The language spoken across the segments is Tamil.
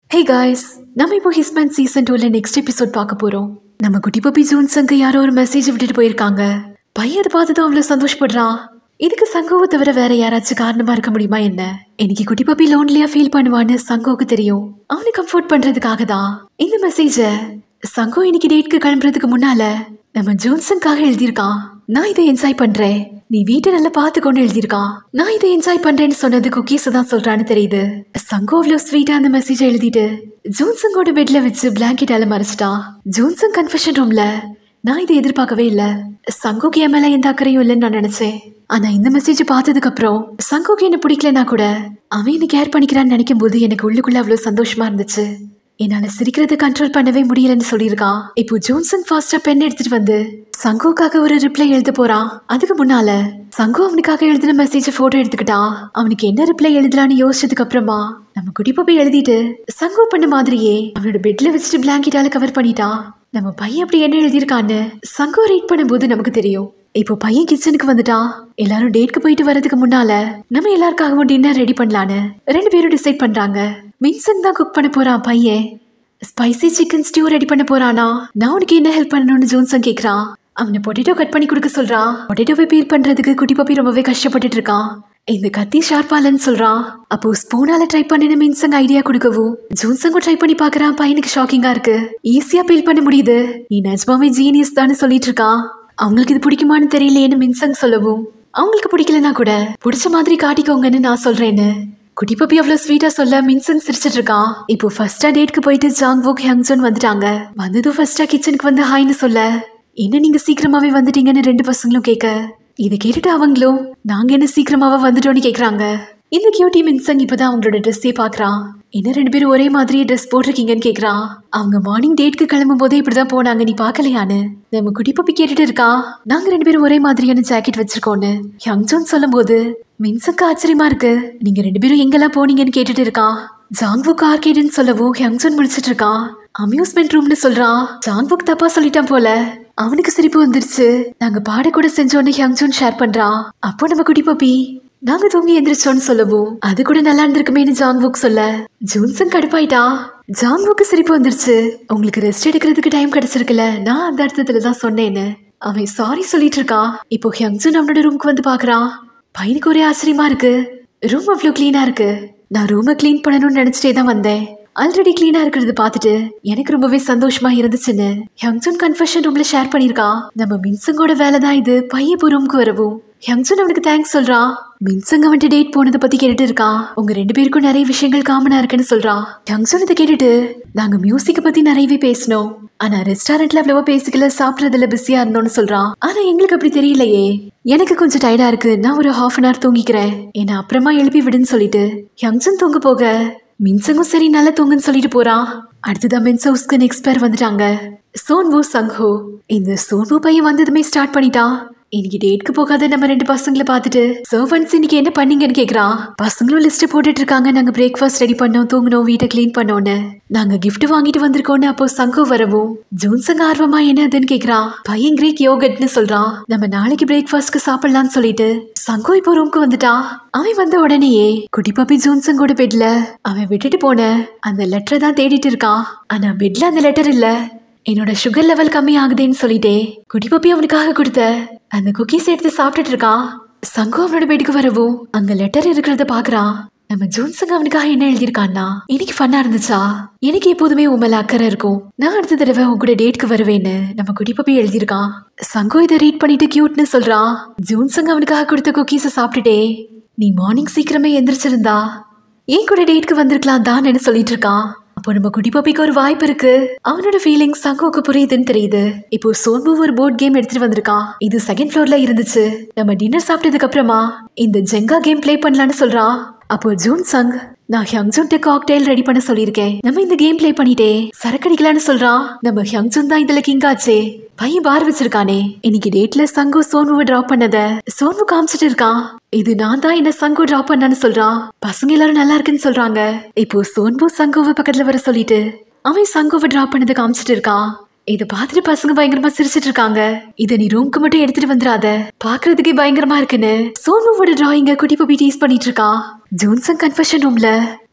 ஹே காய்ஸ் நம்ம இப்போ ஹிஸ்மேன் சீசன் டூல நெக்ஸ்ட் எபிசோட் பார்க்க போறோம் நம்ம குட்டி பப்பி ஜூன் சங்கு யாரோ ஒரு மெசேஜ் விட்டுட்டு போயிருக்காங்க பையன் அதை பார்த்து தான் அவ்வளவு சந்தோஷப்படுறான் இதுக்கு சங்கோவை தவிர வேற யாராச்சும் காரணமா இருக்க முடியுமா என்ன இன்னைக்கு குட்டி பப்பி லோன்லியா ஃபீல் பண்ணுவான்னு சங்கோவுக்கு தெரியும் அவனை கம்ஃபர்ட் பண்றதுக்காக தான் இந்த மெசேஜ சங்கோ இன்னைக்கு டேட்க்கு கிளம்புறதுக்கு முன்னால நம்ம ஜோன்சனுக்காக எழுதியிருக்கான் நான் இதை என்ஜாய் பண்றேன் நீ வீட்டை நல்லா பார்த்துக்கொண்டு எழுதியிருக்கான் நான் இதை என்ஜாய் பண்றேன்னு சொன்னது குக்கீஸ் தான் சொல்றான்னு தெரியுது சங்கோ அவ்வளோ ஸ்வீட்டா அந்த மெசேஜ் எழுதிட்டு ஜோன்சங்கோட பெட்ல வச்சு பிளாங்கெட்டால மறைச்சிட்டான் ஜோன்சன் கன்ஃபெஷன் ரூம்ல நான் இதை எதிர்பார்க்கவே இல்ல சங்கோக்கு என் மேல எந்த அக்கறையும் இல்லைன்னு நான் நினைச்சேன் ஆனா இந்த மெசேஜ் பார்த்ததுக்கு அப்புறம் சங்கோக்கு என்ன பிடிக்கலனா கூட அவன் என்ன கேர் பண்ணிக்கிறான்னு நினைக்கும் போது எனக்கு உள்ளுக்குள்ள அவ்வளவு சந்தோஷமா இருந்துச்சு என்னால சிரிக்கிறத கண்ட்ரோல் பண்ணவே முடியலன்னு சொல்லியிருக்கான் இப்போ ஜோன்சன் ஃபாஸ்டா பென் எடுத்துட்டு வந்து சங்கோக்காக ஒரு ரிப்ளை எழுத போறான் அதுக்கு முன்னால சங்கோ அவனுக்காக எழுதின மெசேஜ் போட்டோ எடுத்துக்கிட்டான் அவனுக்கு என்ன ரிப்ளை எழுதலான்னு யோசிச்சதுக்கு அப்புறமா நம்ம குட்டி போய் எழுதிட்டு சங்கோ பண்ண மாதிரியே அவனோட பெட்ல வச்சுட்டு பிளாங்கெட்டால கவர் பண்ணிட்டான் நம்ம பையன் அப்படி என்ன எழுதியிருக்கான்னு சங்கோ ரீட் பண்ணும்போது நமக்கு தெரியும் இப்போ பையன் கிச்சனுக்கு வந்துட்டான் எல்லாரும் டேட்க்கு போயிட்டு வரதுக்கு முன்னால நம்ம எல்லாருக்காகவும் டின்னர் ரெடி பண்ணலான்னு ரெண்டு பேரும் டிசைட் பண்றாங்க வின்சென்ட் தான் குக் பண்ண போறான் பையன் ஸ்பைசி சிக்கன் ஸ்டியூ ரெடி பண்ண போறானா நான் உனக்கு என்ன ஹெல்ப் பண்ணணும்னு ஜோன்சன் கேக்குறான் அவனை பொட்டேட்டோ கட் பண்ணி கொடுக்க சொல்றான் பொட்டேட்டோவை பீல் பண்றதுக்கு குட்டி பப்பி ரொம்பவே கஷ்டப்பட்டுட்டு இருக்கான் இந்த கத்தி ஷார்ப்பாலன்னு சொல்றான் அப்போ ஸ்பூனால ட்ரை பண்ணின மின்சங் ஐடியா கொடுக்கவும் ஜூன்சங்கும் ட்ரை பண்ணி பாக்குறான் பையனுக்கு ஷாக்கிங்கா இருக்கு ஈஸியா பீல் பண்ண முடியுது நீ நிஜமாவே ஜீனியஸ் தானே சொல்லிட்டு இருக்கான் அவங்களுக்கு இது பிடிக்குமான்னு தெரியலையேன்னு மின்சங் சொல்லவும் அவங்களுக்கு பிடிக்கலனா கூட பிடிச்ச மாதிரி காட்டிக்கோங்கன்னு நான் சொல்றேன்னு குட்டி பப்பி அவ்வளவு ஸ்வீட்டா சொல்ல மின்சன் சிரிச்சிட்டு இருக்கான் இப்போ ஃபர்ஸ்டா டேட்க்கு போயிட்டு ஜாங் வுக் ஹியாங்ஜோன் வந்துட்டாங்க வந்ததும் ஃபர்ஸ்டா கிச்சனுக்கு வந்து ஹாய்னு சொல்ல என்ன நீங்க சீக்கிரமாவே வந்துட்டீங்கன்னு ரெண்டு பசங்களும் கேட்க இதை கேட்டுட்டு அவங்களும் நாங்க என்ன சீக்கிரமாவா வந்துட்டோம்னு கேக்குறாங்க இந்த கியூட்டி மின்சங் இப்பதான் அவங்களோட ட்ரெஸ்ஸே பாக்குறான் என்ன ரெண்டு பேரும் ஒரே மாதிரியே ட்ரெஸ் போட்டிருக்கீங்கன்னு கேக்குறான் அவங்க மார்னிங் டேட்க்கு கிளம்பும் போதே இப்படிதான் போனாங்க நீ பாக்கலையான்னு நம்ம குட்டி பப்பி கேட்டுட்டு இருக்கா நாங்க ரெண்டு பேரும் ஒரே மாதிரியான ஜாக்கெட் வச்சிருக்கோன்னு யங்ஜோன் சொல்லும் போது மின்சக்கு ஆச்சரியமா இருக்கு நீங்க ரெண்டு பேரும் எங்கெல்லாம் போனீங்கன்னு கேட்டுட்டு இருக்கான் ஜாங்வுக் ஆர்கேடுன்னு சொல்லவும் ஹியங்ஜோன் முடிச்சிட்டு இருக்கான் அம்யூஸ்மெண்ட் ரூம்னு சொல்றான் ஜாங்வுக் தப்பா சொல்லிட்டான் போல அவனுக்கு சிரிப்பு வந்துருச்சு நாங்க பாட கூட செஞ்சோன்னு ஹியங்ஜோன் ஷேர் பண்றான் அப்போ நம்ம குட்டி பப்பி நாங்க தூங்கி எந்திரிச்சோன்னு சொல்லவும் அது கூட நல்லா இருந்திருக்குமேனு ஜாங்வுக் சொல்ல ஜூன்சன் கடுப்பாயிட்டான் ஜாங்வுக்கு சிரிப்பு வந்துருச்சு உங்களுக்கு ரெஸ்ட் எடுக்கிறதுக்கு டைம் கிடைச்சிருக்குல்ல நான் அந்த அர்த்தத்துல தான் சொன்னேன்னு அவன் சாரி சொல்லிட்டு இருக்கான் இப்போ ஹியங்ஜன் அவனோட ரூமுக்கு வந்து பாக்குறான் பையனுக்கு ஒரே ஆச்சரியமா இருக்கு ரூம் அவ்வளோ கிளீனா இருக்கு நான் ரூமை க்ளீன் பண்ணணும்னு நினைச்சிட்டே தான் வந்தேன் ஆல்ரெடி கிளீனா இருக்கிறது பார்த்துட்டு எனக்கு ரொம்பவே சந்தோஷமா இருந்துச்சுன்னு ஹியங்ஜுன் கன்ஃபெஷன் ரூம்ல ஷேர் பண்ணிருக்கான் நம்ம மின்சங்கோட வேலை தான் இது பையன் இப்போ ரூமுக்கு வரவும் ஹியங்ஜுன் அவனுக்கு தேங்க்ஸ் சொல்றான் மின்சங் அவன்ட்டு டேட் போனதை பத்தி கேட்டுட்டு இருக்கான் உங்க ரெண்டு பேருக்கும் நிறைய விஷயங்கள் காமனா இருக்குன்னு சொல்றான் ஹியங்ஜுன் இதை கேட்டுட்டு நாங்க மியூசிக்கை பத்தி நிறையவே பேசினோம் ஆனா ரெஸ்டாரண்ட்ல அவ்வளவா பேசிக்கல சாப்பிடறதுல பிஸியா இருந்தோம்னு சொல்றான் ஆனா எங்களுக்கு அப்படி தெரியலையே எனக்கு கொஞ்சம் டயர்டா இருக்கு நான் ஒரு ஹாஃப் அன் ஹவர் தூங்கிக்கிறேன் என்ன அப்புறமா எழுப்பி விடுன்னு சொல்லிட்டு யங்சன் தூங்க போக மின்சங்கும் சரி நல்லா தூங்குன்னு சொல்லிட்டு போறான் அடுத்ததான் மின்ஸ் ஹவுஸ்க்கு நெக்ஸ்ட் பேர் வந்துட்டாங்க சோன்வு சங்ஹோ இந்த சோன்வு பையன் வந்ததுமே ஸ்டார்ட் பண்ணிட்டான் இன்னைக்கு டேட்க்கு போகாத நம்ம ரெண்டு பசங்களை பார்த்துட்டு சர்வன்ஸ் இன்னைக்கு என்ன பண்ணீங்கன்னு கேக்குறான் பசங்களும் லிஸ்ட் போட்டுட்டு இருக்காங்க நாங்க பிரேக்ஃபாஸ்ட் ரெடி பண்ணோம் தூங்கணும் வீட்டை க்ளீன் பண்ணோன்னு நாங்க gift வாங்கிட்டு வந்திருக்கோம்னு அப்போ சங்கோ வரவும் ஜூன்சங் ஆர்வமா என்ன அதுன்னு கேக்குறான் பையன் கிரேக் யோகட்னு சொல்றான் நம்ம நாளைக்கு பிரேக்ஃபாஸ்ட்க்கு சாப்பிடலாம்னு சொல்லிட்டு சங்கோ இப்போ ரூம்க்கு வந்துட்டான் அவன் வந்த உடனேயே குட்டி பாப்பி ஜூன்சங்கோட பெட்ல அவன் விட்டுட்டு போன அந்த லெட்டரை தான் தேடிட்டு இருக்கான் ஆனா பெட்ல அந்த லெட்டர் இல்ல என்னோட சுகர் லெவல் கம்மி ஆகுதேன்னு சொல்லிட்டே குட்டி பப்பி அவனுக்காக கொடுத்த அந்த குக்கீஸ் எடுத்து சாப்பிட்டுட்டு இருக்கான் சங்கு அவனோட பெட்டுக்கு வரவும் அங்க லெட்டர் இருக்கிறத பாக்குறான் நம்ம ஜூன்சங் அவனுக்காக என்ன எழுதியிருக்கான்னா இன்னைக்கு ஃபன்னா இருந்துச்சா எனக்கு எப்போதுமே உன் மேல அக்கறை இருக்கும் நான் அடுத்த தடவை உன் கூட டேட்க்கு வருவேன்னு நம்ம குட்டி பப்பி எழுதியிருக்கான் சங்கோ இதை ரீட் பண்ணிட்டு கியூட்னு சொல்றான் ஜூன்சங் அவனுக்காக கொடுத்த குக்கீஸை சாப்பிட்டுட்டே நீ மார்னிங் சீக்கிரமே எந்திரிச்சிருந்தா ஏன் கூட டேட்க்கு வந்திருக்கலாம் தான்னு சொல்லிட்டு இருக்கான் அப்போ நம்ம குட்டி பாப்பிக்கு ஒரு வாய்ப்பு இருக்கு அவனோட ஃபீலிங்ஸ் சங்கோக்கு புரியுதுன்னு தெரியுது இப்போ சோன்பு ஒரு போர்ட் கேம் எடுத்துட்டு வந்திருக்கான் இது செகண்ட் ஃப்ளோர்ல இருந்துச்சு நம்ம டின்னர் சாப்பிட்டதுக்கு அப்புறமா இந்த ஜெங்கா கேம் ப்ளே பண்ணலான்னு சொல்றான் அப்போ ஜூன் சங் நான் ஹியங்ஜுன் காக்டெயில் ரெடி பண்ண சொல்லியிருக்கேன் நம்ம இந்த கேம் ப்ளே பண்ணிட்டே சரக்கடிக்கலான்னு சொல்றான் நம்ம ஹியங்ஜுன் தான் இதுல கிங் ஆச்சே பையன் பார் வச்சிருக்கானே இன்னைக்கு டேட்ல சங்கோ சோனுவை டிராப் பண்ணத சோனு காமிச்சிட்டு இருக்கான் இது நான் தான் என்ன சங்கோ டிராப் பண்ணான்னு சொல்றான் பசங்க எல்லாரும் நல்லா இருக்குன்னு சொல்றாங்க இப்போ சோன்பு சங்கோவை பக்கத்துல வர சொல்லிட்டு அவன் சங்கோவை டிராப் பண்ணதை காமிச்சிட்டு இருக்கான் இத பார்த்துட்டு பசங்க பயங்கரமா சிரிச்சிட்டு இருக்காங்க இத நீ ரூம்க்கு மட்டும் எடுத்துட்டு வந்துடாத பாக்குறதுக்கே பயங்கரமா இருக்குன்னு சோனுவோட டிராயிங்க குட்டி பப்பி டீஸ் பண்ணிட்டு இருக்கா ஜோன்சன் கன்ஃபெஷன் ரூம்ல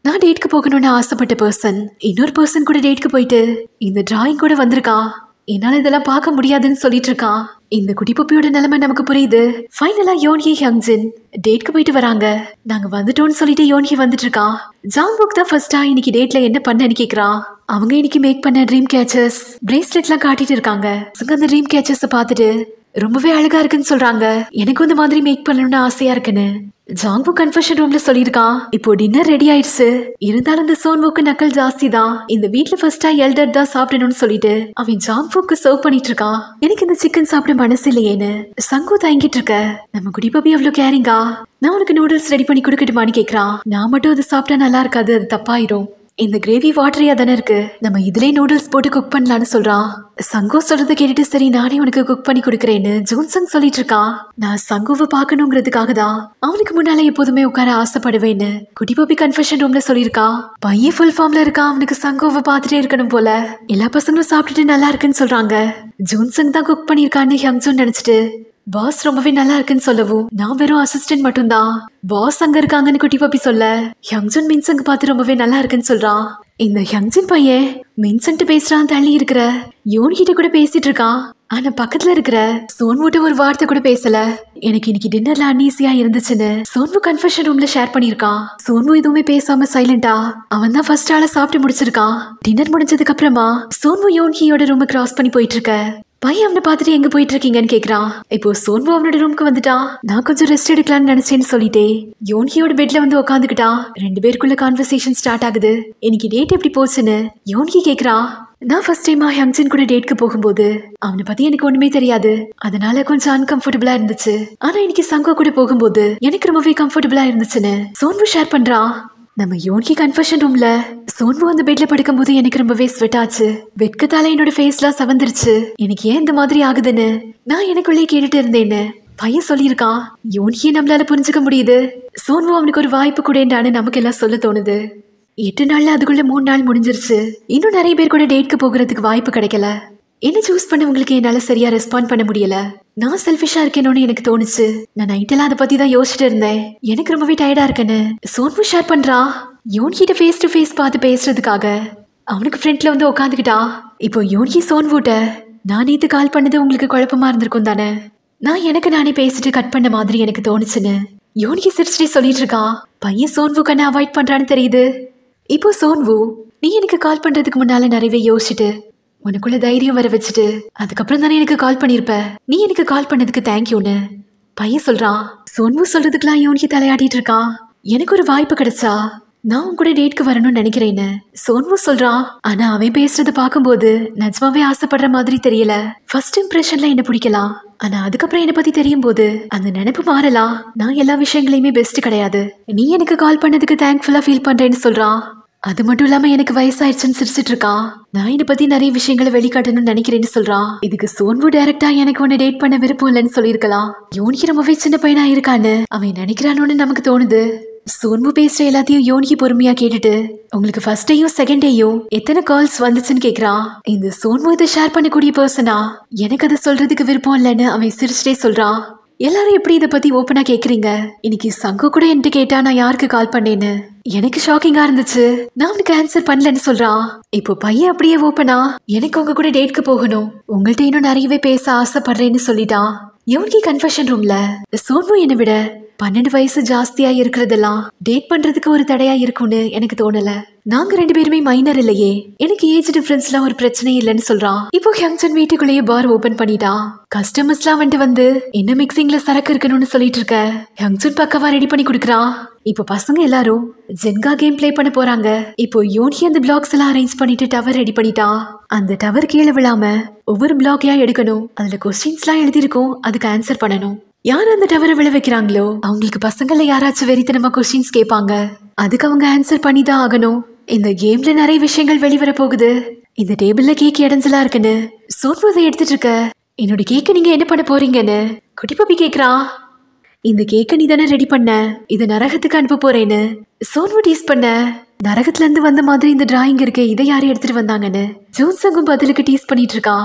நான் டேட்க்கு போகணும்னு ஆசைப்பட்ட பர்சன் இன்னொரு பர்சன் கூட டேட்க்கு போயிட்டு இந்த டிராயிங் கூட வந்திருக்கா என்னால இதெல்லாம் பார்க்க முடியாதுன்னு சொல்லிட்டு இருக்கான் இந்த குட்டி பப்பியோட நிலைமை நமக்கு புரியுது ஃபைனலா யோன்ஹி ஹங்ஜின் டேட்க்கு போயிட்டு வராங்க நாங்க வந்துட்டோம்னு சொல்லிட்டு யோன்ஹி வந்துட்டு இருக்கான் ஜாங்குக் தான் ஃபர்ஸ்டா இன்னைக்கு டேட்ல என்ன பண்ணன்னு கேக்குறான் அவங்க இன்னைக்கு மேக் பண்ண ட்ரீம் கேச்சர்ஸ் பிரேஸ்லெட்லாம் காட்டிட்டு இருக்காங்க பசங்க அந்த ட்ரீம் கேச்சர்ஸ் பார்த்துட்டு ரொம்பவே அழகா இருக்குன்னு சொல்றாங்க எனக்கு இந்த மாதிரி மேக் பண்ணணும்னு ஆசையா இருக்குன்னு ஜாங்பு கன்ஃபெஷன் ரூம்ல சொல்லியிருக்கான் இப்போ டின்னர் ரெடி ஆயிடுச்சு இருந்தாலும் இந்த சோன்வுக்கு நக்கல் ஜாஸ்தி தான் இந்த வீட்ல ஃபர்ஸ்டா எல்டர் தான் சாப்பிடணும்னு சொல்லிட்டு அவன் ஜாங்புக்கு சர்வ் பண்ணிட்டு இருக்கான் எனக்கு இந்த சிக்கன் சாப்பிட மனசு இல்லையேன்னு சங்கு தயங்கிட்டு இருக்க நம்ம குடி பாப்பி அவ்வளவு கேரிங்கா நான் உனக்கு நூடுல்ஸ் ரெடி பண்ணி கொடுக்கட்டுமான்னு கேக்குறான் நான் மட்டும் அது சாப்பிட்டா நல்லா இருக்காது அது தப்பாயிரும் இந்த கிரேவி வாட்டரியா தானே இருக்கு நம்ம இதுலயே நூடுல்ஸ் போட்டு குக் பண்ணலாம்னு சொல்றான் சங்கோ சொல்றத கேட்டுட்டு சரி நானே உனக்கு குக் பண்ணி கொடுக்கறேன்னு ஜூன்சங் சொல்லிட்டு இருக்கான் நான் சங்கோவை பார்க்கணுங்கிறதுக்காக தான் அவனுக்கு முன்னால எப்போதுமே உட்கார ஆசைப்படுவேன்னு குட்டி பாப்பி கன்ஃபெஷன் ரூம்ல சொல்லியிருக்கான் பையன் ஃபுல் ஃபார்ம்ல இருக்கான் அவனுக்கு சங்கோவை பார்த்துட்டே இருக்கணும் போல எல்லா பசங்களும் சாப்பிட்டுட்டு நல்லா இருக்குன்னு சொல்றாங்க ஜூன்சங் தான் குக் பண்ணியிருக்கான்னு ஹியங்ஜூன் நினைச்சிட்டு பாஸ் ரொம்பவே நல்லா இருக்குன்னு சொல்லவும் நான் வெறும் அசிஸ்டன்ட் மட்டும்தான் பாஸ் அங்க இருக்காங்கன்னு குட்டி பாப்பி சொல்ல ஹியங்ஜுன் மின்சங் பார்த்து ரொம்பவே நல்லா இருக்குன்னு சொல்றான் இந்த ஹியங்ஜின் பையன் மின்சன்ட்டு பேசுறான் தள்ளி இருக்கிற யோன் கிட்ட கூட பேசிட்டு இருக்கான் ஆனா பக்கத்துல இருக்கிற சோன்வுட்ட ஒரு வார்த்தை கூட பேசல எனக்கு இன்னைக்கு டின்னர்ல அன்ஈசியா இருந்துச்சுன்னு சோன்வு கன்ஃபெஷன் ரூம்ல ஷேர் பண்ணிருக்கான் சோன்வு எதுவுமே பேசாம சைலண்டா அவன் தான் ஃபர்ஸ்ட் ஆள சாப்பிட்டு முடிச்சிருக்கான் டின்னர் முடிஞ்சதுக்கு அப்புறமா சோன்வு யோன்ஹியோட ரூம் கிராஸ் பண்ணி போயிட்டு இருக்க பையன் அவனை பார்த்துட்டு எங்க போயிட்டு இருக்கீங்கன்னு கேக்குறான் இப்போ சோன்வு அவனோட ரூமுக்கு வந்துட்டான் நான் கொஞ்சம் ரெஸ்ட் எடுக்கலாம்னு நினைச்சேன்னு சொல்லிட்டே யோன்கியோட பெட்ல வந்து உட்காந்துக்கிட்டான் ரெண்டு பேருக்குள்ள கான்வர்சேஷன் ஸ்டார்ட் ஆகுது இன்னைக்கு டேட் எப்படி போச்சுன்னு யோன்கி கேக்குறா நான் ஃபர்ஸ்ட் டைமா ஹம்ஜின் கூட டேட்க்கு போகும்போது அவனை பத்தி எனக்கு ஒண்ணுமே தெரியாது அதனால கொஞ்சம் அன்கம்ஃபர்டபுளா இருந்துச்சு ஆனா இன்னைக்கு சங்கோ கூட போகும்போது எனக்கு ரொம்பவே கம்ஃபர்டபுளா இருந்துச்சுன்னு சோன்வு ஷேர் பண்றான் நம்ம யோன்கி கன்ஃபெஷன் ரூம்ல சோன்வு அந்த பெட்ல படுக்கும்போது எனக்கு ரொம்பவே ஸ்வெட் ஆச்சு வெட்கத்தால என்னோட ஃபேஸ்லாம் சவந்துருச்சு எனக்கு ஏன் இந்த மாதிரி ஆகுதுன்னு நான் எனக்குள்ளே கேட்டுட்டு இருந்தேன்னு பையன் சொல்லியிருக்கான் யோன்கியை நம்மளால புரிஞ்சுக்க முடியுது சோன்வு அவனுக்கு ஒரு வாய்ப்பு கூடேண்டான்னு நமக்கு எல்லாம் சொல்ல தோணுது எட்டு நாள்ல அதுக்குள்ள மூணு நாள் முடிஞ்சிருச்சு இன்னும் நிறைய பேர் கூட டேட்க்கு போகிறதுக்கு வாய்ப்பு கிடைக்கல என்ன சூஸ் பண்ணவங்களுக்கு என்னால சரியா ரெஸ்பாண்ட் பண்ண முடியல நான் செல்ஃபிஷா இருக்கேனோன்னு எனக்கு தோணுச்சு நான் நைட்டெல்லாம் அதை பத்தி தான் யோசிச்சுட்டு இருந்தேன் எனக்கு ரொம்பவே டயர்டா இருக்குன்னு சோன்வு ஷேர் பண்றா யோன்கிட்ட ஃபேஸ் டு ஃபேஸ் பார்த்து பேசுறதுக்காக அவனுக்கு ஃப்ரண்ட்ல வந்து உட்காந்துக்கிட்டா இப்போ யோன்கி சோன்வுட்ட நான் நேத்து கால் பண்ணது உங்களுக்கு குழப்பமா இருந்திருக்கும் தானே நான் எனக்கு நானே பேசிட்டு கட் பண்ண மாதிரி எனக்கு தோணுச்சுன்னு யோனிக்கு சிரிச்சிட்டு சொல்லிட்டு இருக்கான் பையன் சோன்வு கண்ணை அவாய்ட் பண்றான்னு தெரியுது இப்போ சோன்வு நீ எனக்கு கால் பண்றதுக்கு முன்னால நிறையவே யோசிச்சுட்டு உனக்குள்ள தைரியம் வர வச்சுட்டு அதுக்கப்புறம் தானே எனக்கு கால் பண்ணிருப்ப நீ எனக்கு கால் பண்ணதுக்கு தேங்க்யூன்னு பையன் சொல்றான் சோன்வு சொல்றதுக்கெல்லாம் யோனிக்கு தலையாடிட்டு இருக்கான் எனக்கு ஒரு வாய்ப்பு கிடைச்சா நான் உன் கூட டேட்க்கு வரணும்னு நினைக்கிறேன்னு சோன்வு சொல்றான் ஆனா அவன் பேசுறத பார்க்கும்போது நிஜமாவே ஆசைப்படுற மாதிரி தெரியல ஃபர்ஸ்ட் இம்ப்ரெஷன்ல என்ன பிடிக்கலாம் ஆனா அதுக்கப்புறம் என்ன பத்தி தெரியும் போது அந்த நினைப்பு மாறலாம் நான் எல்லா விஷயங்களையுமே பெஸ்ட் கிடையாது நீ எனக்கு கால் பண்ணதுக்கு தேங்க்ஃபுல்லா ஃபீல் பண்றேன்னு சொல்றான் அது மட்டும் இல்லாம எனக்கு வயசாயிடுச்சுன்னு சிரிச்சிட்டு இருக்கான் நான் இதை பத்தி நிறைய விஷயங்களை வெளிக்காட்டணும்னு நினைக்கிறேன்னு சொல்றான் இதுக்கு சோன்வு டைரக்டா எனக்கு உன்னை டேட் பண்ண விருப்பம் இல்லைன்னு சொல்லியிருக்கலாம் யோனிக்கு ரொம்பவே சின்ன பையனா இருக்கான்னு அவன் நினைக்கிறானோன்னு நமக்கு தோணுது சோன்வு பேசுற எல்லாத்தையும் யோனிக்கு பொறுமையா கேட்டுட்டு உங்களுக்கு ஃபர்ஸ்ட் டேயும் செகண்ட் டேயும் எத்தனை கால்ஸ் வந்துச்சுன்னு கேக்குறான் இந்த சோன்வு இதை ஷேர் பண்ணக்கூடிய பர்சனா எனக்கு அதை சொல்றதுக்கு விருப்பம் இல்லைன்னு அவன் சிரிச்சிட்டே சொல்றான் எல்லாரும் எப்படி இதை பத்தி ஓப்பனா கேக்குறீங்க இன்னைக்கு சங்கு கூட என்கிட்ட கேட்டா நான் யாருக்கு கால் பண்ணேன்னு எனக்கு ஷாக்கிங்கா இருந்துச்சு நான் அவனுக்கு ஆன்சர் பண்ணலன்னு சொல்றான் இப்போ பையன் அப்படியே ஓப்பனா எனக்கு உங்க கூட டேட்க்கு போகணும் உங்கள்ட்ட இன்னும் நிறையவே பேச ஆசைப்படுறேன்னு சொல்லிட்டான் யோகி கன்ஃபெஷன் ரூம்ல சோன்வு என்னை விட பன்னெண்டு வயசு ஜாஸ்தியா இருக்கிறதெல்லாம் டேட் பண்றதுக்கு ஒரு தடையா இருக்கும்னு எனக்கு தோணல நாங்க ரெண்டு பேருமே மைனர் இல்லையே எனக்கு ஏஜ் டிஃபரன்ஸ்லாம் ஒரு பிரச்சனை இல்லைன்னு சொல்றான் இப்போ ஹியங்சன் வீட்டுக்குள்ளேயே பார் ஓபன் பண்ணிட்டான் கஸ்டமர்ஸ்லாம் வந்துட்டு வந்து என்ன மிக்சிங்ல சரக்கு இருக்கணும்னு சொல்லிட்டு இருக்க ஹியங்சன் பக்கவா ரெடி பண்ணி கொடுக்குறான் இப்போ பசங்க எல்லாரும் ஜென்கா கேம் ப்ளே பண்ண போறாங்க இப்போ யோனி அந்த பிளாக்ஸ் எல்லாம் அரேஞ்ச் பண்ணிட்டு டவர் ரெடி பண்ணிட்டான் அந்த டவர் கீழே விழாம ஒவ்வொரு பிளாக்கையா எடுக்கணும் அதுல கொஸ்டின்ஸ்லாம் எழுதியிருக்கும் அதுக்கு ஆன்சர் பண்ணணும் யார் அந்த டவரை விழ வைக்கிறாங்களோ அவங்களுக்கு பசங்கள யாராச்சும் வெறித்தனமா கொஸ்டின்ஸ் கேட்பாங்க அதுக்கு அவங்க ஆன்சர் பண்ணி தான் ஆகணும் இந்த கேம்ல நிறைய விஷயங்கள் வெளிவர போகுது இந்த டேபிள்ல கேக் இடைஞ்சலா இருக்குன்னு சோர்வதை எடுத்துட்டு இருக்க என்னோட கேக்க நீங்க என்ன பண்ண போறீங்கன்னு குட்டி பாப்பி கேக்குறான் இந்த கேக்க நீ தானே ரெடி பண்ண இதை நரகத்துக்கு அனுப்ப போறேன்னு சோன்வு டீஸ் பண்ண நரகத்துல இருந்து வந்த மாதிரி இந்த டிராயிங் இருக்கு இதை யாரு எடுத்துட்டு வந்தாங்கன்னு ஜூன்சங்கும் பதிலுக்கு டீஸ் பண்ணிட்டு இருக்கான்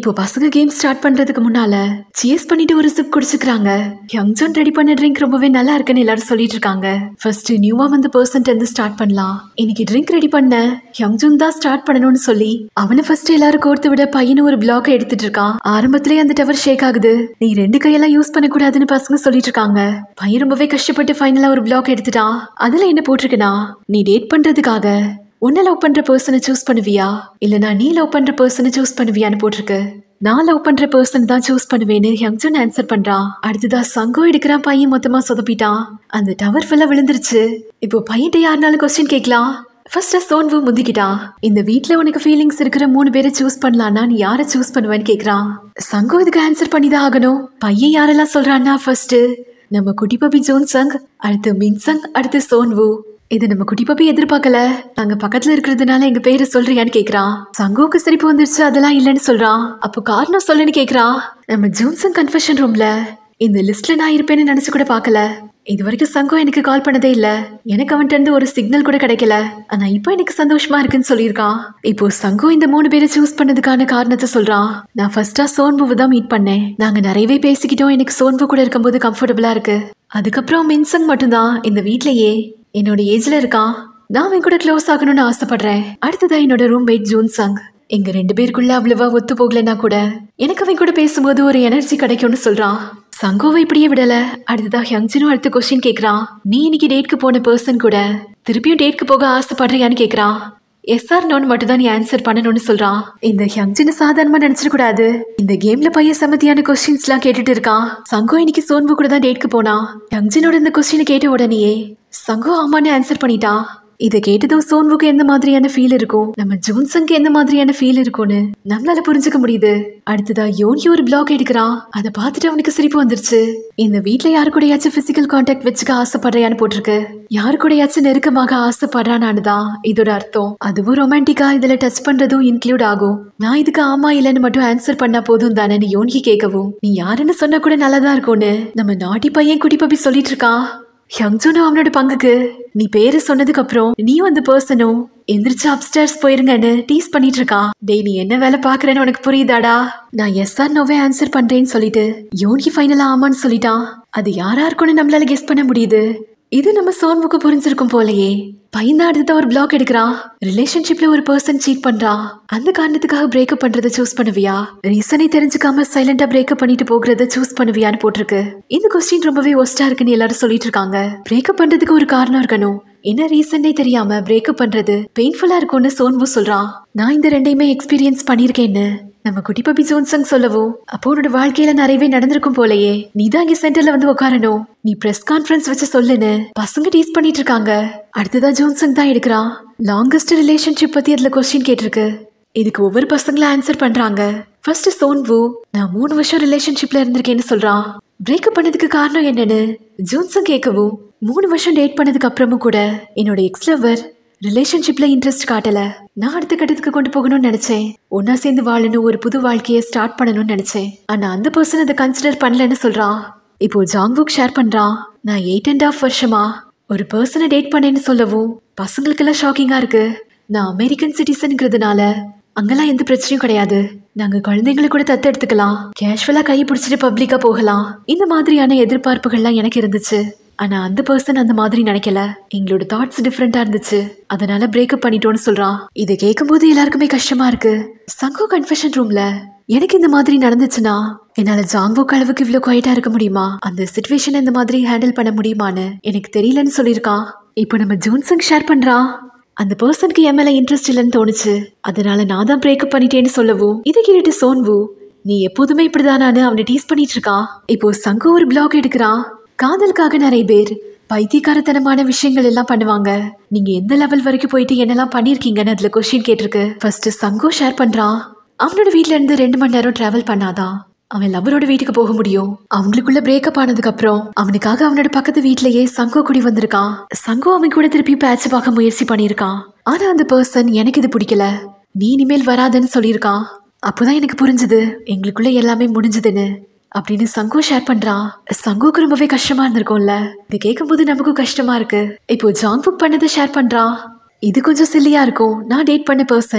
இப்போ பசங்க கேம் ஸ்டார்ட் பண்றதுக்கு முன்னால சியர்ஸ் பண்ணிட்டு ஒரு சிப் குடிச்சுக்கிறாங்க யங்ஜோன் ரெடி பண்ண ட்ரிங்க் ரொம்பவே நல்லா இருக்குன்னு எல்லாரும் சொல்லிட்டு இருக்காங்க ஃபர்ஸ்ட் நியூவா வந்த பர்சன்ட் இருந்து ஸ்டார்ட் பண்ணலாம் இன்னைக்கு ட்ரிங்க் ரெடி பண்ண யங்ஜோன் தான் ஸ்டார்ட் பண்ணணும்னு சொல்லி அவனை ஃபர்ஸ்ட் எல்லாரும் கோர்த்து விட பையனும் ஒரு பிளாக் எடுத்துட்டு இருக்கான் ஆரம்பத்திலேயே அந்த டவர் ஷேக் ஆகுது நீ ரெண்டு கையெல்லாம் யூஸ் பண்ணக்கூடாதுன்னு பசங்க சொல்லிட்டு இருக்காங்க பையன் ரொம்பவே கஷ்டப்பட்டு ஃபைனலா ஒரு பிளாக் எடுத்துட்டான் அதுல என்ன போட்டிருக்குன்னா நீ டேட் பண்றதுக்காக உன்னை லவ் பண்ற பர்சனை சூஸ் பண்ணுவியா இல்லனா நீ லவ் பண்ற பர்சனை சூஸ் பண்ணுவியான்னு போட்டிருக்கு நான் லவ் பண்ற பர்சன் தான் சூஸ் பண்ணுவேன்னு யங்ஜன் ஆன்சர் பண்றான் அடுத்ததா சங்கம் எடுக்கிறான் பையன் மொத்தமா சொதப்பிட்டான் அந்த டவர் ஃபுல்லா விழுந்துருச்சு இப்போ பையன்ட்ட யாருனாலும் கொஸ்டின் கேட்கலாம் ஃபர்ஸ்ட் சோன்வு முந்திக்கிட்டான் இந்த வீட்ல உனக்கு ஃபீலிங்ஸ் இருக்கிற மூணு பேரை சூஸ் பண்ணலாம்னா நீ யாரை சூஸ் பண்ணுவேன்னு கேக்குறான் சங்கம் இதுக்கு ஆன்சர் பண்ணி தான் ஆகணும் பையன் யாரெல்லாம் சொல்றான்னா ஃபர்ஸ்ட் நம்ம குட்டி பப்பி ஜோன் சங் அடுத்து மின்சங் அடுத்து சோன்வு இது நம்ம குட்டி பப்பி எதிர்பார்க்கல நாங்க பக்கத்துல இருக்கிறதுனால எங்க பேரை சொல்றியான்னு கேக்குறான் சங்கோக்கு சிரிப்பு வந்துருச்சு அதெல்லாம் இல்லைன்னு சொல்றான் அப்போ காரணம் சொல்லுன்னு கேக்குறான் நம்ம ஜோன்சன் கன்ஃபெஷன் ரூம்ல இந்த லிஸ்ட்ல நான் இருப்பேன்னு நினைச்சு கூட பார்க்கல இது வரைக்கும் சங்கம் எனக்கு கால் பண்ணதே இல்ல எனக்கு அவன்கிட்ட இருந்து ஒரு சிக்னல் கூட கிடைக்கல ஆனா இப்போ எனக்கு சந்தோஷமா இருக்குன்னு சொல்லியிருக்கான் இப்போ சங்கம் இந்த மூணு பேரை சூஸ் பண்ணதுக்கான காரணத்தை சொல்றான் நான் ஃபர்ஸ்டா சோன்புவை தான் மீட் பண்ணேன் நாங்க நிறையவே பேசிக்கிட்டோம் எனக்கு சோன்பு கூட இருக்கும்போது கம்ஃபர்டபுளா இருக்கு அதுக்கப்புறம் மின்சங் மட்டும்தான் இந்த வீட்லயே என்னோட ஏஜ்ல இருக்கான் நான் அவன் கூட க்ளோஸ் ஆகணும்னு ஆசைப்படுறேன் அடுத்ததா என்னோட ரூம்மேட் ஜூன் சங் எங்க ரெண்டு பேருக்குள்ள அவ்வளவா ஒத்து போகலன்னா கூட எனக்கு அவன் கூட பேசும்போது ஒரு எனர்ஜி கிடைக்கும்னு சொல்றான் சங்கோவை இப்படியே விடல அடுத்ததா ஹியங்ஜினும் அடுத்த கொஸ்டின் கேக்குறான் நீ இன்னைக்கு டேட்க்கு போன பர்சன் கூட திருப்பியும் டேட்க்கு போக ஆசைப்படுறியான்னு கேக்குறான் எஸ் ஆர் நோன்னு மட்டும் தான் நீ ஆன்சர் பண்ணணும்னு சொல்றான் இந்த ஹியங்ஜின் சாதாரணமா நினைச்சிட கூடாது இந்த கேம்ல பையன் சமத்தியான கொஸ்டின்ஸ் எல்லாம் கேட்டுட்டு இருக்கான் சங்கோ இன்னைக்கு சோன்பு கூட தான் டேட்க்கு போனா ஹியங்ஜினோட இந்த கொஸ்டினை கேட்ட உடனேயே சங்கோ ஆமான்னு ஆன்சர் பண்ணிட்டான் இதை கேட்டதும் சோன்வுக்கு எந்த மாதிரியான ஃபீல் இருக்கும் நம்ம ஜூன்சங்க்கு எந்த மாதிரியான ஃபீல் இருக்கும்னு நம்மளால புரிஞ்சுக்க முடியுது அடுத்ததா யோனி ஒரு பிளாக் எடுக்கிறான் அதை பார்த்துட்டு அவனுக்கு சிரிப்பு வந்துருச்சு இந்த வீட்ல யாரு கூடயாச்சும் பிசிக்கல் கான்டாக்ட் வச்சுக்க ஆசைப்படுறியான்னு போட்டிருக்கு யாரு கூடயாச்சும் நெருக்கமாக ஆசைப்படுறானான்னு தான் இதோட அர்த்தம் அதுவும் ரொமான்டிக்கா இதுல டச் பண்றதும் இன்க்ளூட் ஆகும் நான் இதுக்கு ஆமா இல்லைன்னு மட்டும் ஆன்சர் பண்ணா போதும் தானே யோனிக்கு கேட்கவும் நீ யாருன்னு சொன்னா கூட நல்லதா இருக்கும்னு நம்ம நாட்டி பையன் குடி பப்பி சொல்லிட்டு இருக்கான் ஹியங்ஜூனும் அவனோட பங்குக்கு நீ பேரு சொன்னதுக்கு அப்புறம் நீயும் அந்த பர்சனும் எந்திரிச்சு அப்ஸ்டேர்ஸ் போயிருங்கன்னு டீஸ் பண்ணிட்டு இருக்கான் டேய் நீ என்ன வேலை பாக்குறேன்னு உனக்கு புரியுதாடா நான் எஸ் ஆர் நோவே ஆன்சர் பண்றேன்னு சொல்லிட்டு யோகி ஃபைனலா ஆமான்னு சொல்லிட்டான் அது யாரா இருக்கும்னு நம்மளால கெஸ் பண்ண முடியுது இது நம்ம சோன்முக்கு புரிஞ்சிருக்கும் போலயே பையன் தான் அடுத்த ஒரு பிளாக் எடுக்கிறான் ரிலேஷன்ஷிப்ல ஒரு பர்சன் சீட் பண்றான் அந்த காரணத்துக்காக பிரேக்கப் பண்றதை சூஸ் பண்ணுவியா ரீசனை தெரிஞ்சுக்காம சைலண்டா பிரேக்கப் பண்ணிட்டு போகிறத சூஸ் பண்ணுவியான்னு போட்டிருக்கு இந்த கொஸ்டின் ரொம்பவே ஒஸ்டா இருக்குன்னு எல்லாரும் சொல்லிட்டு இருக்காங்க பிரேக்கப் பண்றதுக்கு ஒரு காரணம் இருக்கணும் என்ன ரீசன்னே தெரியாம பிரேக்கப் பண்றது பெயின்ஃபுல்லா இருக்கும்னு சோன்வு சொல்றான் நான் இந்த ரெண்டையுமே எக்ஸ்பீரியன்ஸ் பண்ணிருக்கேன்னு நம்ம குட்டி பப்பி ஜோன்சங் சொல்லவும் அப்போ உன்னோட வாழ்க்கையில நிறையவே நடந்திருக்கும் போலயே நீ தான் இங்க சென்டர்ல வந்து உட்காரணும் நீ பிரஸ் கான்ஃபரன்ஸ் வச்சு சொல்லுன்னு பசங்க டீஸ் பண்ணிட்டு இருக்காங்க அடுத்ததா ஜோன்சங் தான் எடுக்கிறான் லாங்கஸ்ட் ரிலேஷன்ஷிப் பத்தி அதுல கொஸ்டின் கேட்டிருக்கு இதுக்கு ஒவ்வொரு பசங்களும் ஆன்சர் பண்றாங்க ஃபர்ஸ்ட் சோன்வு நான் மூணு வருஷம் ரிலேஷன்ஷிப்ல இருந்திருக்கேன்னு சொல்றான் பிரேக்கப் பண்ணதுக்கு காரணம் என்னன்னு ஜோன்சன் கேட்கவும் மூணு வருஷம் டேட் பண்ணதுக்கு அப்புறமும் கூட என்னோட எக்ஸ் லவர் ரிலேஷன்ஷிப்ல இன்ட்ரெஸ்ட் காட்டல நான் அடுத்த கட்டத்துக்கு கொண்டு போகணும்னு நினைச்சேன் ஒன்னா சேர்ந்து வாழணும் ஒரு புது வாழ்க்கையை ஸ்டார்ட் பண்ணணும்னு நினைச்சேன் ஆனா அந்த பர்சன் அதை கன்சிடர் பண்ணலன்னு சொல்றான் இப்போ ஜாங்புக் ஷேர் பண்றான் நான் எயிட் அண்ட் ஆஃப் வருஷமா ஒரு பர்சனை டேட் பண்ணேன்னு சொல்லவும் பசங்களுக்கெல்லாம் ஷாக்கிங்கா இருக்கு நான் அமெரிக்கன் சிட்டிசன்ங்கிறதுனால அங்கெல்லாம் எந்த பிரச்சனையும் கிடையாது நாங்க குழந்தைங்களை கூட தத்து எடுத்துக்கலாம் கேஷுவலா கை பிடிச்சிட்டு பப்ளிக்கா போகலாம் இந்த மாதிரியான எதிர்பார்ப்புகள்லாம் எனக்கு இருந்துச்சு ஆனா அந்த பர்சன் அந்த மாதிரி நினைக்கல எங்களோட தாட்ஸ் டிஃப்ரெண்டா இருந்துச்சு அதனால பிரேக்கப் பண்ணிட்டோம்னு சொல்றான் இதை கேட்கும்போது எல்லாருக்குமே கஷ்டமா இருக்கு சங்கோ கன்ஃபெஷன் ரூம்ல எனக்கு இந்த மாதிரி நடந்துச்சுன்னா என்னால ஜாங்போக் அளவுக்கு இவ்வளவு குவைட்டா இருக்க முடியுமா அந்த சுச்சுவேஷன் இந்த மாதிரி ஹேண்டில் பண்ண முடியுமான்னு எனக்கு தெரியலன்னு சொல்லியிருக்கான் இப்போ நம்ம ஜூன்சங் ஷேர் பண்றான் அந்த பர்சனுக்கு என் மேல இன்ட்ரெஸ்ட் இல்லைன்னு தோணுச்சு அதனால நான் தான் பிரேக்கப் பண்ணிட்டேன்னு சொல்லவும் இதை கேட்டுட்டு சோன்வு நீ எப்போதுமே இப்படிதானான்னு அவனை டீஸ் பண்ணிட்டு இருக்கான் இப்போ சங்கு ஒரு பிளாக் எடுக்கிறான் காதலுக்காக நிறைய பேர் பைத்தியக்காரத்தனமான விஷயங்கள் எல்லாம் பண்ணுவாங்க நீங்க எந்த லெவல் வரைக்கும் போயிட்டு என்னெல்லாம் பண்ணிருக்கீங்கன்னு அதுல கொஸ்டின் கேட்டிருக்கு ஃபர்ஸ்ட் சங்கோ ஷேர் பண்றான் அவனோட வீட்ல இருந்து ரெண்டு மணி நேரம் டிராவல் பண்ணாதான் அவன் லவரோட வீட்டுக்கு போக முடியும் அவங்களுக்குள்ள பிரேக்கப் ஆனதுக்கு அப்புறம் அவனுக்காக அவனோட பக்கத்து வீட்லயே சங்கோ குடி வந்திருக்கான் சங்கோ அவன் கூட திருப்பி பேட்ச் பார்க்க முயற்சி பண்ணியிருக்கான் ஆனா அந்த பர்சன் எனக்கு இது பிடிக்கல நீ இனிமேல் வராதுன்னு சொல்லியிருக்கான் அப்போதான் எனக்கு புரிஞ்சுது எங்களுக்குள்ள எல்லாமே முடிஞ்சதுன்னு அப்படின்னு சங்கோ ஷேர் பண்றான் சங்கோக்கு ரொம்பவே கஷ்டமா இருந்திருக்கும்ல இது கேட்கும்போது நமக்கும் கஷ்டமா இருக்கு இப்போ ஜாங் புக் பண்ணதை ஷேர் பண்றான் இது கொஞ்சம் சில்லியா இருக்கும் நான் டேட் பண்ண பர்சன்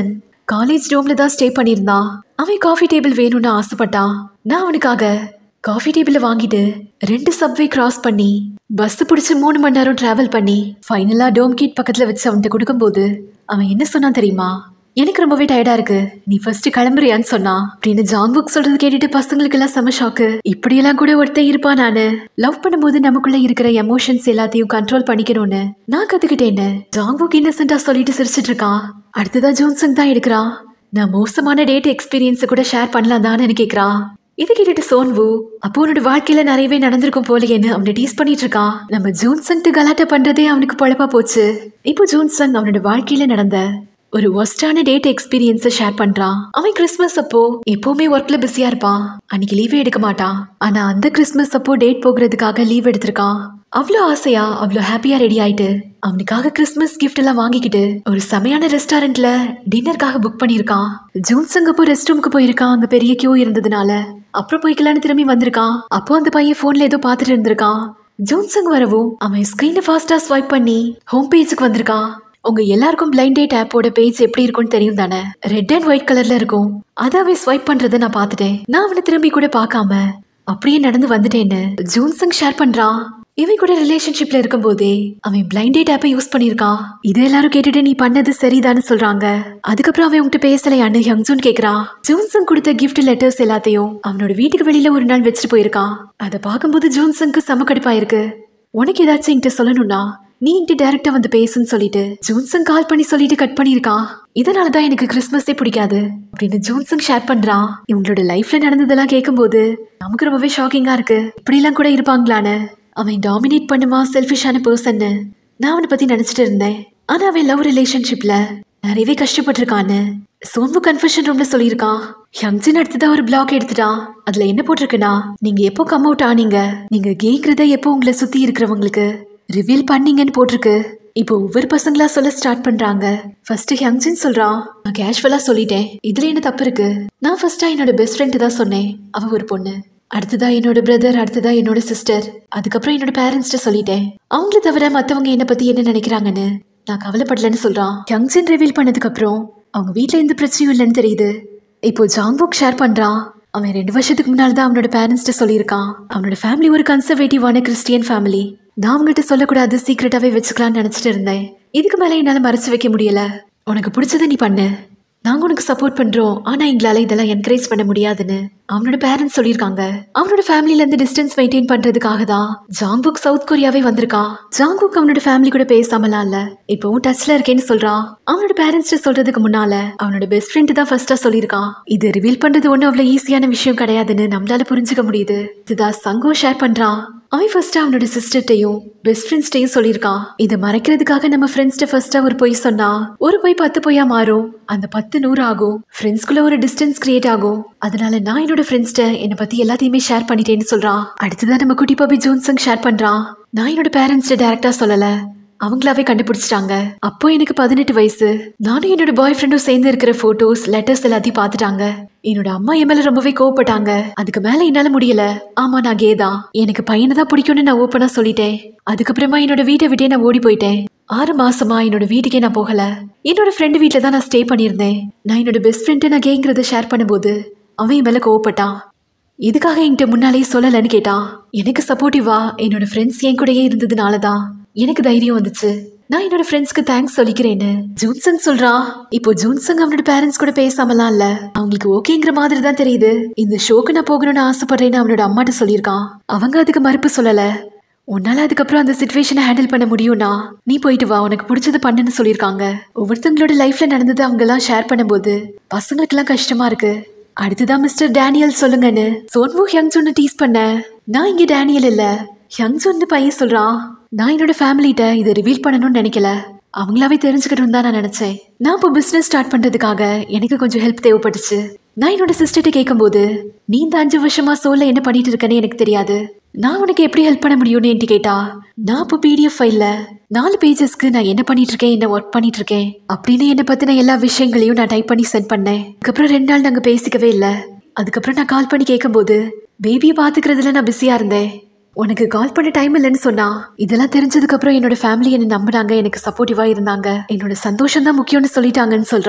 காலேஜ் ரூம்ல தான் ஸ்டே பண்ணியிருந்தான் அவன் காஃபி டேபிள் வேணும்னு ஆசைப்பட்டான் நான் அவனுக்காக காஃபி டேபிள வாங்கிட்டு ரெண்டு சப்வே கிராஸ் பண்ணி பஸ் பிடிச்சு மூணு மணி நேரம் டிராவல் பண்ணி ஃபைனலா டோம் கேட் பக்கத்துல வச்சு அவன்கிட்ட கொடுக்கும்போது அவன் என்ன சொன்னான் தெரியுமா எனக்கு ரொம்பவே டயர்டா இருக்கு நீ ஃபர்ஸ்ட் கிளம்புறியான்னு சொன்னா அப்படின்னு ஜாங் புக் சொல்றது கேட்டுட்டு பசங்களுக்கு எல்லாம் செம ஷாக்கு இப்படியெல்லாம் கூட ஒருத்தன் இருப்பான் நானு லவ் பண்ணும்போது நமக்குள்ள இருக்கிற எமோஷன்ஸ் எல்லாத்தையும் கண்ட்ரோல் பண்ணிக்கணும்னு நான் கத்துக்கிட்டேன்னு ஜாங் புக் இன்னசென்டா சொல்லிட்டு சிரிச்சிட்டு இருக்கான் அடுத்ததா ஜோன்சன் தான் எடுக்கிறான் நான் மோசமான டேட் எக்ஸ்பீரியன்ஸ் கூட ஷேர் பண்ணலாம் தானே கேக்குறான் இது கேட்டுட்டு சோன்வு அப்போ உன்னோட வாழ்க்கையில நிறையவே நடந்திருக்கும் போலயேன்னு அவனை டீஸ் பண்ணிட்டு இருக்கான் நம்ம ஜூன்சன்ட்டு கலாட்டா பண்றதே அவனுக்கு பொழப்பா போச்சு இப்போ ஜூன்சன் அவனோட வாழ்க்கையில நடந்த ஒரு ஒஸ்டான டேட் எக்ஸ்பீரியன்ஸை ஷேர் பண்றான் அவன் கிறிஸ்மஸ் அப்போ எப்பவுமே ஒர்க்ல பிஸியா இருப்பான் அன்னைக்கு லீவே எடுக்க மாட்டான் ஆனா அந்த கிறிஸ்மஸ் அப்போ டேட் போகிறதுக்காக லீவ் எடுத்திருக்கான் அவ்வளோ ஆசையா அவ்வளோ ஹாப்பியா ரெடி ஆயிட்டு அவனுக்காக கிறிஸ்மஸ் கிஃப்ட் எல்லாம் வாங்கிக்கிட்டு ஒரு செமையான ரெஸ்டாரண்ட்ல டின்னருக்காக புக் பண்ணியிருக்கான் ஜூன்சங் அப்போ ரெஸ்ட் ரூமுக்கு போயிருக்கான் அங்க பெரிய கியூ இருந்ததுனால அப்புறம் போய்க்கலான்னு திரும்பி வந்திருக்கான் அப்போ அந்த பையன் போன்ல ஏதோ பார்த்துட்டு இருந்திருக்கான் ஜூன்சங் வரவும் அவன் ஸ்கிரீனை ஃபாஸ்டா ஸ்வைப் பண்ணி ஹோம் பேஜுக்கு வந்திருக்கான் உங்க எல்லாருக்கும் பிளைண்ட் டேட் ஆப்போட பேஜ் எப்படி இருக்கும்னு தெரியும் தானே ரெட் அண்ட் ஒயிட் கலர்ல இருக்கும் அதை அவன் ஸ்வைப் பண்றதை நான் பார்த்துட்டேன் நான் அவனை திரும்பி கூட பார்க்காம அப்படியே நடந்து வந்துட்டேன்னு ஜூன்சங் ஷேர் பண்றான் இவன் கூட ரிலேஷன்ஷிப்ல இருக்கும்போதே அவன் பிளைண்ட் டேட் ஆப்பை யூஸ் பண்ணிருக்கான் இதை எல்லாரும் கேட்டுட்டு நீ பண்ணது சரிதான்னு சொல்றாங்க அதுக்கப்புறம் அவன் உன்கிட்ட பேசலையான்னு ஹங்ஜூன் கேக்குறான் ஜூன்சங் கொடுத்த கிஃப்ட் லெட்டர்ஸ் எல்லாத்தையும் அவனோட வீட்டுக்கு வெளியில ஒரு நாள் வச்சுட்டு போயிருக்கான் அதை பார்க்கும்போது ஜூன்சங்க்கு செம கடுப்பா இருக்கு உனக்கு ஏதாச்சும் என்கிட்ட சொல்லணும்னா நீ என்கிட்ட டைரக்டா வந்து பேசுன்னு சொல்லிட்டு ஜூன்சன் கால் பண்ணி சொல்லிட்டு கட் பண்ணிருக்கான் இதனாலதான் எனக்கு கிறிஸ்மஸே பிடிக்காது அப்படின்னு ஜூன்சன் ஷேர் பண்றான் இவங்களோட லைஃப்ல நடந்ததெல்லாம் கேட்கும்போது நமக்கு ரொம்பவே ஷாக்கிங்கா இருக்கு இப்படிலாம் கூட இருப்பாங்களான்னு அவன் டாமினேட் பண்ணுவான் செல்ஃபிஷான பர்சன்னு நான் அவனை பத்தி நினைச்சிட்டு இருந்தேன் ஆனா அவன் லவ் ரிலேஷன்ஷிப்ல நிறையவே கஷ்டப்பட்டிருக்கான்னு சோன்பு கன்ஃபெஷன் ரூம்ல சொல்லியிருக்கான் ஹங்ஜின் அடுத்ததா ஒரு பிளாக் எடுத்துட்டான் அதுல என்ன போட்டிருக்குன்னா நீங்க எப்போ கம் அவுட் ஆனீங்க நீங்க கேக்குறத எப்போ உங்களை சுத்தி இருக்கிறவங்களுக்கு ரிவீல் பண்ணீங்கன்னு போட்டிருக்கு இப்போ ஒவ்வொரு பசங்களா சொல்ல ஸ்டார்ட் பண்றாங்க ஃபர்ஸ்ட் ஹங்ஜின் சொல்றான் நான் கேஷுவலா சொல்லிட்டேன் இதுல என்ன தப்பு இருக்கு நான் ஃபர்ஸ்டா என்னோட பெஸ்ட் ஃப்ரெண்ட் தான் சொன்னேன் அவ ஒரு பொண்ணு அடுத்ததா என்னோட பிரதர் அடுத்ததா என்னோட சிஸ்டர் அதுக்கப்புறம் என்னோட பேரண்ட்ஸ்ட்ட சொல்லிட்டேன் அவங்கள தவிர மத்தவங்க என்ன பத்தி என்ன நினைக்கிறாங்கன்னு நான் கவலைப்படலன்னு சொல்றான் யங்ஜின் ரிவீல் பண்ணதுக்கு அப்புறம் அவங்க வீட்ல எந்த பிரச்சனையும் இல்லைன்னு தெரியுது இப்போ ஜாங்புக் ஷேர் பண்றான் அவன் ரெண்டு வருஷத்துக்கு முன்னால தான் அவனோட பேரண்ட்ஸ்ட்ட சொல்லியிருக்கான் அவனோட ஃபேமிலி ஒரு கன்சர்வேட்டிவான கிறிஸ்டியன் ஃபேமிலி நான் அவங்கள்ட்ட சொல்லக்கூடாது சீக்கிரட்டாவே வச்சுக்கலாம்னு நினைச்சிட்டு இருந்தேன் இதுக்கு மேல என்னால மறைச்சு வைக்க முடியல உனக்கு பிடிச்சதை நீ பண்ணு நாங்க உனக்கு சப்போர்ட் பண்றோம் ஆனா எங்களால இதெல்லாம் என்கரேஜ் பண்ண முடியாதுன்னு அவனோட பேரண்ட்ஸ் சொல்லியிருக்காங்க அவனோட ஃபேமிலில இருந்து டிஸ்டன்ஸ் மெயின்டைன் பண்றதுக்காக தான் ஜாங்புக் சவுத் கொரியாவே வந்திருக்கான் ஜாங்புக் அவனோட ஃபேமிலி கூட பேசாமலாம் இல்ல இப்போவும் டச்ல இருக்கேன்னு சொல்றான் அவனோட பேரண்ட்ஸ் சொல்றதுக்கு முன்னால அவனோட பெஸ்ட் ஃப்ரெண்ட் தான் ஃபர்ஸ்டா சொல்லியிருக்கான் இது ரிவீல் பண்றது ஒன்றும் அவ்வளவு ஈஸியான விஷயம் கிடையாதுன்னு நம்மளால புரிஞ்சுக்க முடியுது இதுதான் சங்கோ ஷேர் பண்றான் அவன் ஃபர்ஸ்ட் அவனோட சிஸ்டர்ட்டையும் பெஸ்ட் ஃப்ரெண்ட்ஸ்டையும் சொல்லியிருக்கான் இதை மறைக்கிறதுக்காக நம்ம ஃப்ரெண்ட்ஸ்ட்ட ஃபர்ஸ்டா ஒரு பொய் சொன்னா ஒரு பொய் பத்து பொய்யா மாறும் அந்த பத்து நூறு ஆகும் ஃப்ரெண்ட்ஸ்குள்ள ஒரு டிஸ்டன்ஸ் கிரியேட் ஆகும் அதனால நான் என்னோட ஃப்ரெண்ட்ஸ்ட்ட என்னை பத்தி எல்லாத்தையுமே ஷேர் பண்ணிட்டேன்னு சொல்றான் அடுத்ததான் நம்ம குட்டி பாபி ஜோன்சங் ஷேர் பண்றான் நான் என்னோட பேரண்ட்ஸ்ட்ட டைரக்டா சொல்லல அவங்களாவே கண்டுபிடிச்சிட்டாங்க அப்போ எனக்கு பதினெட்டு வயசு நானும் என்னோட பாய் ஃப்ரெண்டும் சேர்ந்து இருக்கிற போட்டோஸ் லெட்டர்ஸ் எல்லாத்தையும் பார்த்துட்டாங்க என்னோட அம்மா என் மேல ரொம்பவே கோவப்பட்டாங்க அதுக்கு மேல என்னால முடியல ஆமா நான் கேதான் எனக்கு பையனை தான் பிடிக்கும்னு நான் ஓப்பனா சொல்லிட்டேன் அதுக்கப்புறமா என்னோட வீட்டை விட்டே நான் ஓடி போயிட்டேன் ஆறு மாசமா என்னோட வீட்டுக்கே நான் போகல என்னோட ஃப்ரெண்டு வீட்டில் தான் நான் ஸ்டே பண்ணியிருந்தேன் நான் என்னோட பெஸ்ட் ஃப்ரெண்டை நான் கேங்கிறத ஷேர் பண்ணும்போது அவன் என் மேல கோவப்பட்டான் இதுக்காக என்கிட்ட முன்னாலேயே சொல்லலன்னு கேட்டான் எனக்கு சப்போர்ட்டிவா என்னோட ஃப்ரெண்ட்ஸ் என் கூடயே இருந்ததுனால தான் எனக்கு தைரியம் வந்துச்சு நான் என்னோட ஃப்ரெண்ட்ஸ்க்கு தேங்க்ஸ் சொல்லிக்கிறேன்னு ஜூன்சன் சொல்றான் இப்போ ஜூன்சன் அவனோட பேரண்ட்ஸ் கூட பேசாமலாம் இல்ல அவங்களுக்கு ஓகேங்கிற மாதிரி தான் தெரியுது இந்த ஷோக்கு நான் போகணும்னு ஆசைப்படுறேன்னு அவனோட அம்மாட்ட சொல்லியிருக்கான் அவங்க அதுக்கு மறுப்பு சொல்லல உன்னால அதுக்கப்புறம் அந்த சுச்சுவேஷனை ஹேண்டில் பண்ண முடியும்னா நீ போயிட்டு வா உனக்கு பிடிச்சது பண்ணுன்னு சொல்லியிருக்காங்க ஒவ்வொருத்தங்களோட லைஃப்ல நடந்தது அவங்க எல்லாம் ஷேர் பண்ணும்போது பசங்களுக்கெல்லாம் கஷ்டமா இருக்கு அடுத்ததான் மிஸ்டர் டேனியல் சொல்லுங்கன்னு சோன்வு ஹியங்ஜுன்னு டீஸ் பண்ண நான் இங்க டேனியல் இல்ல ஹியங்ஜுன்னு பையன் சொல்றான் நான் என்னோட ஃபேமிலிட்ட இதை ரிவீல் பண்ணணும்னு நினைக்கல அவங்களாவே தெரிஞ்சுக்கணும்னு தான் நான் நினைச்சேன் நான் இப்போ பிசினஸ் ஸ்டார்ட் பண்றதுக்காக எனக்கு கொஞ்சம் ஹெல்ப் தேவைப்பட்டுச்சு நான் என்னோட சிஸ்டர்கிட்ட கேட்கும்போது நீ இந்த அஞ்சு வருஷமா சோல்ல என்ன பண்ணிட்டு இருக்கேன்னு எனக்கு தெரியாது நான் உனக்கு எப்படி ஹெல்ப் பண்ண முடியும்னு என்கிட்ட கேட்டா நான் இப்போ பிடிஎஃப் ஃபைல்ல நாலு பேஜஸ்க்கு நான் என்ன பண்ணிட்டு இருக்கேன் என்ன ஒர்க் பண்ணிட்டு இருக்கேன் அப்படின்னு என்ன பத்தின எல்லா விஷயங்களையும் நான் டைப் பண்ணி சென்ட் பண்ணேன் அதுக்கப்புறம் ரெண்டு நாள் நாங்க பேசிக்கவே இல்லை அதுக்கப்புறம் நான் கால் பண்ணி கேட்கும்போது பேபியை பாத்துக்கிறதுல நான் பிஸியா இருந்தேன் உனக்கு கால் பண்ண டைம் இல்லைன்னு சொன்னா இதெல்லாம் தெரிஞ்சதுக்கு அப்புறம் என்னோட ஃபேமிலி என்ன நம்பினாங்க எனக்கு சப்போர்ட்டிவா இருந்தாங்க என்னோட சந்தோஷம் தான் முக்கியம்னு சொல்லிட்டாங்கன்னு சொல்றான்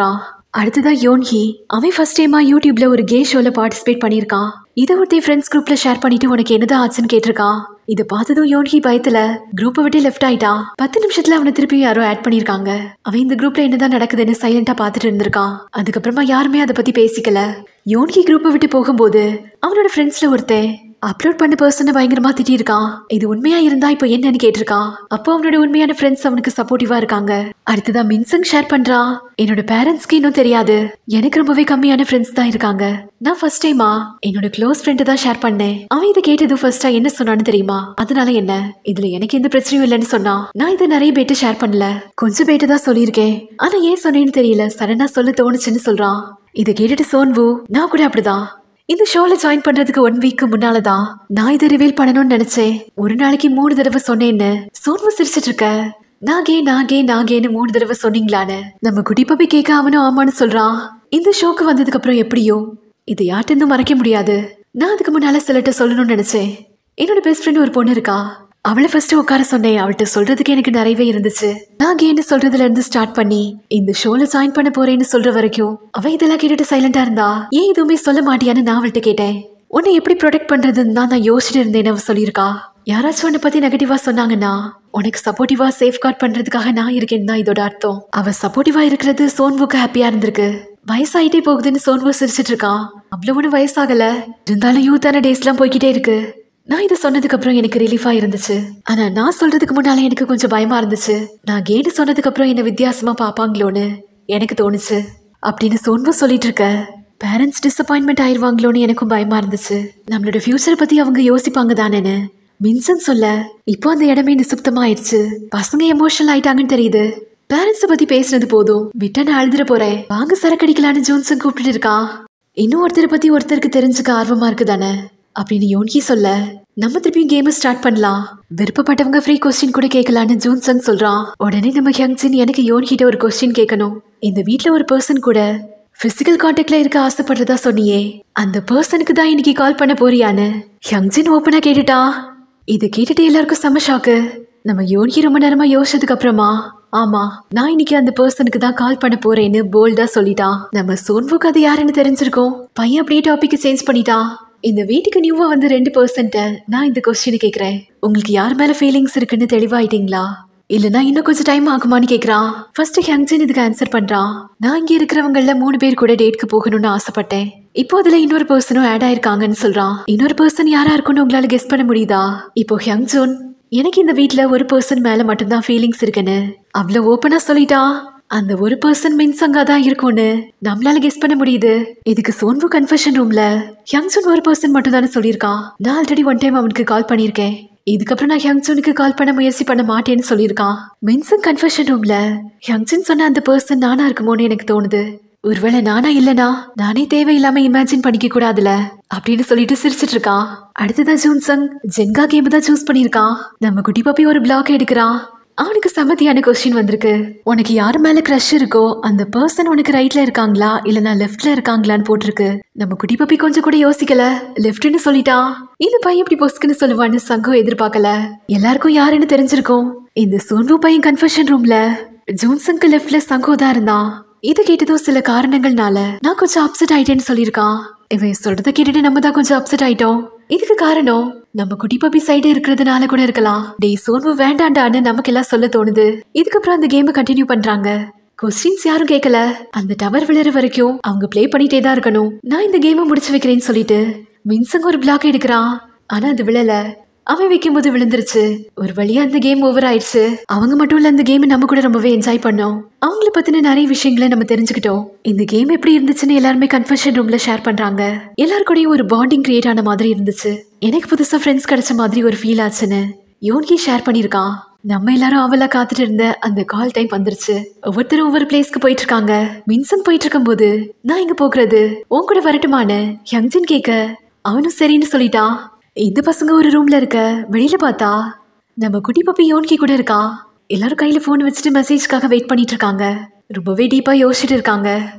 அடுத்ததா யோன்ஹி அவன் ஃபர்ஸ்ட் டைமா யூடியூப்ல ஒரு கே ஷோல பார்ட்டிசிபேட் பண்ணியிருக்கான் இதை ஒருத்தி ஃப்ரெண்ட்ஸ் குரூப்ல ஷேர் பண்ணிட்டு உனக்கு என்னதான் ஆச்சுன்னு கேட்டிருக்கான் இதை பார்த்ததும் யோன்ஹி பயத்துல குரூப்பை விட்டு லெஃப்ட் ஆயிட்டா பத்து நிமிஷத்துல அவனை திருப்பி யாரோ ஆட் பண்ணிருக்காங்க அவன் இந்த குரூப்ல என்னதான் நடக்குதுன்னு சைலண்டா பார்த்துட்டு இருந்திருக்கான் அதுக்கப்புறமா யாருமே அதை பத்தி பேசிக்கல யோன்ஹி குரூப்பை விட்டு போகும்போது அவனோட ஃப்ரெண்ட்ஸ்ல ஒருத்தன் அப்லோட் பண்ண பர்சனை பயங்கரமா திட்டிருக்கான் இது உண்மையா இருந்தா இப்போ என்னன்னு கேட்டிருக்கான் அப்போ அவனோட உண்மையான ஃப்ரெண்ட்ஸ் அவனுக்கு சப்போர்ட்டிவா இருக்காங்க அடுத்ததா மின்சங் ஷேர் பண்றான் என்னோட பேரண்ட்ஸ்க்கு இன்னும் தெரியாது எனக்கு ரொம்பவே கம்மியான ஃப்ரெண்ட்ஸ் தான் இருக்காங்க நான் ஃபர்ஸ்ட் டைமா என்னோட க்ளோஸ் ஃப்ரெண்டு தான் ஷேர் பண்ணேன் அவன் இதை கேட்டது ஃபர்ஸ்டா என்ன சொன்னான்னு தெரியுமா அதனால என்ன இதுல எனக்கு எந்த பிரச்சனையும் இல்லைன்னு சொன்னான் நான் இதை நிறைய பேட்டு ஷேர் பண்ணல கொஞ்சம் பேட்டு தான் சொல்லியிருக்கேன் ஆனா ஏன் சொன்னேன்னு தெரியல சடனா சொல்ல தோணுச்சுன்னு சொல்றான் இதை கேட்டுட்டு சோன்வு நான் கூட அப்படிதான் இந்த ஷோல ஜாயின் பண்றதுக்கு ஒன் வீக்கு முன்னால தான் நான் இதை ரிவீல் பண்ணணும்னு நினைச்சேன் ஒரு நாளைக்கு மூணு தடவை சொன்னேன்னு சோன்வு சிரிச்சிட்டு இருக்க நாகே நாகே நாகேன்னு மூணு தடவை சொன்னீங்களான்னு நம்ம குட்டி பப்பி கேட்க அவனும் ஆமான்னு சொல்றான் இந்த ஷோக்கு வந்ததுக்கு அப்புறம் எப்படியோ இது யார்கிட்ட மறைக்க முடியாது நான் அதுக்கு முன்னால சிலர்கிட்ட சொல்லணும்னு நினைச்சேன் என்னோட பெஸ்ட் ஃப்ரெண்ட் ஒரு பொண்ணு இருக்கா அவளை ஃபர்ஸ்ட் உட்கார சொன்னேன் அவள்கிட்ட சொல்றதுக்கு எனக்கு நிறையவே இருந்துச்சு நான் கேன்னு சொல்றதுல இருந்து ஸ்டார்ட் பண்ணி இந்த ஷோல ஜாயின் பண்ண போறேன்னு சொல்ற வரைக்கும் அவ இதெல்லாம் கேட்டுட்டு சைலண்டா இருந்தா ஏன் எதுவுமே சொல்ல மாட்டியான்னு நான் அவள்கிட்ட கேட்டேன் உன்னை எப்படி ப்ரொடெக்ட் பண்றதுன்னு தான் நான் யோசிச்சுட்டு இருந்தேன்னு அவ சொல்லியிருக்கா யாராச்சும் உன்னை பத்தி நெகட்டிவா சொன்னாங்கன்னா உனக்கு சப்போர்ட்டிவா சேஃப் கார்ட் பண்றதுக்காக நான் இருக்கேன்னு தான் இதோட அர்த்தம் அவ சப்போர்ட்டிவா இருக்கிறது சோன்வுக்கு ஹாப்பியா இருந்திருக்கு வயசாயிட்டே போகுதுன்னு சோன்வு சிரிச்சிட்டு இருக்கான் அவ்வளவு ஒன்றும் வயசாகல இருந்தாலும் யூத்தான டேஸ்லாம் போய்கிட்டே இருக்கு நான் இதை சொன்னதுக்கு அப்புறம் எனக்கு ரிலீஃபா இருந்துச்சு ஆனா நான் சொல்றதுக்கு முன்னாலே எனக்கு கொஞ்சம் பயமா இருந்துச்சு நான் கேடு சொன்னதுக்கு அப்புறம் என்ன வித்தியாசமா பாப்பாங்களோன்னு எனக்கு தோணுச்சு அப்படின்னு சோன்வு சொல்லிட்டு இருக்க பேரண்ட்ஸ் டிசப்பாயின்மெண்ட் ஆயிருவாங்களோன்னு எனக்கும் பயமா இருந்துச்சு நம்மளோட ஃபியூச்சரை பத்தி அவங்க யோசிப்பாங்க தானேன்னு மின்சன் சொல்ல இப்போ அந்த இடமே நிசுப்தமா ஆயிடுச்சு பசங்க எமோஷனல் ஆயிட்டாங்கன்னு தெரியுது பேரண்ட்ஸ பத்தி பேசுனது போதும் விட்டா நான் அழுதுற போறேன் வாங்க சரக்கடிக்கலான்னு ஜோன்சன் கூப்பிட்டு இருக்கான் இன்னும் ஒருத்தரை பத்தி ஒருத்தருக்கு தெரிஞ்சுக்க ஆர்வமா இருக்கு தானே அப்படின்னு யோன்கி சொல்ல நம்ம திருப்பியும் கேமை ஸ்டார்ட் பண்ணலாம் விருப்பப்பட்டவங்க ஃப்ரீ கொஸ்டின் கூட கேட்கலான்னு ஜூன் சங் சொல்றான் உடனே நம்ம ஹியங்ஜின் எனக்கு யோன்கிட்ட ஒரு கொஸ்டின் கேட்கணும் இந்த வீட்ல ஒரு பர்சன் கூட பிசிக்கல் கான்டாக்ட்ல இருக்க ஆசைப்படுறதா சொன்னியே அந்த பர்சனுக்கு தான் இன்னைக்கு கால் பண்ண போறியான்னு ஹியங்ஜின் ஓப்பனா கேட்டுட்டா இதை கேட்டுட்டு எல்லாருக்கும் செம ஷாக்கு நம்ம யோன்கி ரொம்ப நேரமா யோசிச்சதுக்கு அப்புறமா ஆமா நான் இன்னைக்கு அந்த பர்சனுக்கு தான் கால் பண்ண போறேன்னு போல்டா சொல்லிட்டான் நம்ம சோன்வுக்கு அது யாருன்னு தெரிஞ்சிருக்கோம் பையன் அப்படியே டாபிக் சேஞ்ச் பண்ணிட்டான் இந்த வீட்டுக்கு நியூவா வந்து ரெண்டு பர்சன்ட்ட நான் இந்த கொஸ்டின் கேக்குறேன் உங்களுக்கு யார் மேல ஃபீலிங்ஸ் இருக்குன்னு தெளிவாயிட்டீங்களா இல்லனா இன்னும் கொஞ்சம் டைம் ஆகுமான்னு கேக்குறான் ஃபர்ஸ்ட் ஹியங்ஜின் இதுக்கு ஆன்சர் பண்றான் நான் இங்க இருக்கிறவங்கள மூணு பேர் கூட டேட்க்கு போகணும்னு ஆசைப்பட்டேன் இப்போ அதுல இன்னொரு பர்சனும் ஆட் ஆயிருக்காங்கன்னு சொல்றான் இன்னொரு பர்சன் யாரா இருக்கும்னு உங்களால கெஸ் பண்ண முடியுதா இப்போ ஹியங்ஜூன் எனக்கு இந்த வீட்ல ஒரு பர்சன் மேல மட்டும்தான் ஃபீலிங்ஸ் இருக்குன்னு அவ்வளவு ஓப்பனா சொல்லிட்டா அந்த ஒரு பர்சன் மின்சங்கா தான் இருக்கும்னு நம்மளால கெஸ் பண்ண முடியுது இதுக்கு சோன்வு கன்ஃபெஷன் ரூம்ல ஹியங்சூன் ஒரு பர்சன் மட்டும் தானே சொல்லியிருக்கான் நான் ஆல்ரெடி ஒன் டைம் அவனுக்கு கால் பண்ணியிருக்கேன் இதுக்கப்புறம் நான் ஹியங்சூனுக்கு கால் பண்ண முயற்சி பண்ண மாட்டேன்னு சொல்லியிருக்கான் மின்சங் கன்ஃபெஷன் ரூம்ல ஹியங்சூன் சொன்ன அந்த பர்சன் நானா இருக்குமோன்னு எனக்கு தோணுது ஒருவேளை நானா இல்லனா நானே தேவையில்லாம இமேஜின் பண்ணிக்க கூடாதுல அப்படின்னு சொல்லிட்டு சிரிச்சிட்டு இருக்கான் அடுத்ததா ஜூன்சங் ஜென்கா கேம் தான் சூஸ் பண்ணிருக்கான் நம்ம குட்டி பாப்பி ஒரு பிளாக் எடுக்கிறான் அவனுக்கு சம்மதியான கொஸ்டின் வந்திருக்கு உனக்கு யார் மேல க்ரஷ் இருக்கோ அந்த பர்சன் உனக்கு ரைட்ல இருக்காங்களா இல்லனா லெஃப்ட்ல இருக்காங்களான்னு போட்டிருக்கு நம்ம குட்டி பாப்பி கொஞ்சம் கூட யோசிக்கல லெஃப்ட்னு சொல்லிட்டான் இந்த பையன் இப்படி பொஸ்க்குன்னு சொல்லுவான்னு சங்கம் எதிர்பார்க்கல எல்லாருக்கும் யாருன்னு தெரிஞ்சிருக்கும் இந்த சோன்வு பையன் கன்ஃபெஷன் ரூம்ல ஜூன்சங்க்கு லெஃப்ட்ல சங்கோ தான் இருந்தான் இது கேட்டதும் சில காரணங்கள்னால நான் கொஞ்சம் அப்செட் ஆயிட்டேன்னு சொல்லியிருக்கான் இவன் சொல்றத கேட்டுட்டு நம்ம தான் கொஞ்சம் அப்செட் ஆயிட்டோம் இதுக்கு காரணம் நம்ம குட்டி பப்பி சைடு இருக்கிறதுனால கூட இருக்கலாம் டேய் சோன்வு வேண்டாண்டான்னு நமக்கு எல்லாம் சொல்ல தோணுது இதுக்கப்புறம் அந்த கேமை கண்டினியூ பண்றாங்க கொஸ்டின்ஸ் யாரும் கேட்கல அந்த டவர் விழுற வரைக்கும் அவங்க ப்ளே பண்ணிட்டே தான் இருக்கணும் நான் இந்த கேமை முடிச்சு வைக்கிறேன்னு சொல்லிட்டு மின்சங்க ஒரு பிளாக் எடுக்கிறான் ஆனா அது விழல அவன் வைக்கும்போது விழுந்துருச்சு ஒரு வழியா அந்த கேம் ஓவர் ஆயிடுச்சு அவங்க மட்டும் இல்ல அந்த கேம் நம்ம கூட ரொம்பவே என்ஜாய் பண்ணோம் அவங்கள பத்தின நிறைய விஷயங்களை நம்ம தெரிஞ்சுக்கிட்டோம் இந்த கேம் எப்படி இருந்துச்சுன்னு எல்லாருமே கன்ஃபெஷன் ரூம்ல ஷேர் பண்றாங்க எல்லாருக்கூடயும் ஒரு பாண்டிங் கிரியேட் ஆன மாதிரி இருந்துச்சு எனக்கு புதுசா ஃப்ரெண்ட்ஸ் கிடைச்ச மாதிரி ஒரு ஃபீல் ஆச்சுன்னு யோன்கி ஷேர் பண்ணியிருக்கான் நம்ம எல்லாரும் அவளா காத்துட்டு இருந்த அந்த கால் டைம் வந்துருச்சு ஒவ்வொருத்தரும் ஒவ்வொரு பிளேஸ்க்கு போயிட்டு இருக்காங்க மின்சன் போயிட்டு இருக்கும்போது நான் இங்க போகிறது உன் கூட வரட்டுமான்னு யங்ஜின் கேட்க அவனும் சரின்னு சொல்லிட்டான் இந்த பசங்க ஒரு ரூம்ல இருக்க வெளியில பார்த்தா நம்ம குட்டி பப்பி யோன்கி கூட இருக்கா எல்லாரும் கையில போன் வச்சுட்டு மெசேஜ்க்காக வெயிட் பண்ணிட்டு இருக்காங்க ரொம்பவே டீப்பா யோசிச்சுட்டு இருக்காங்க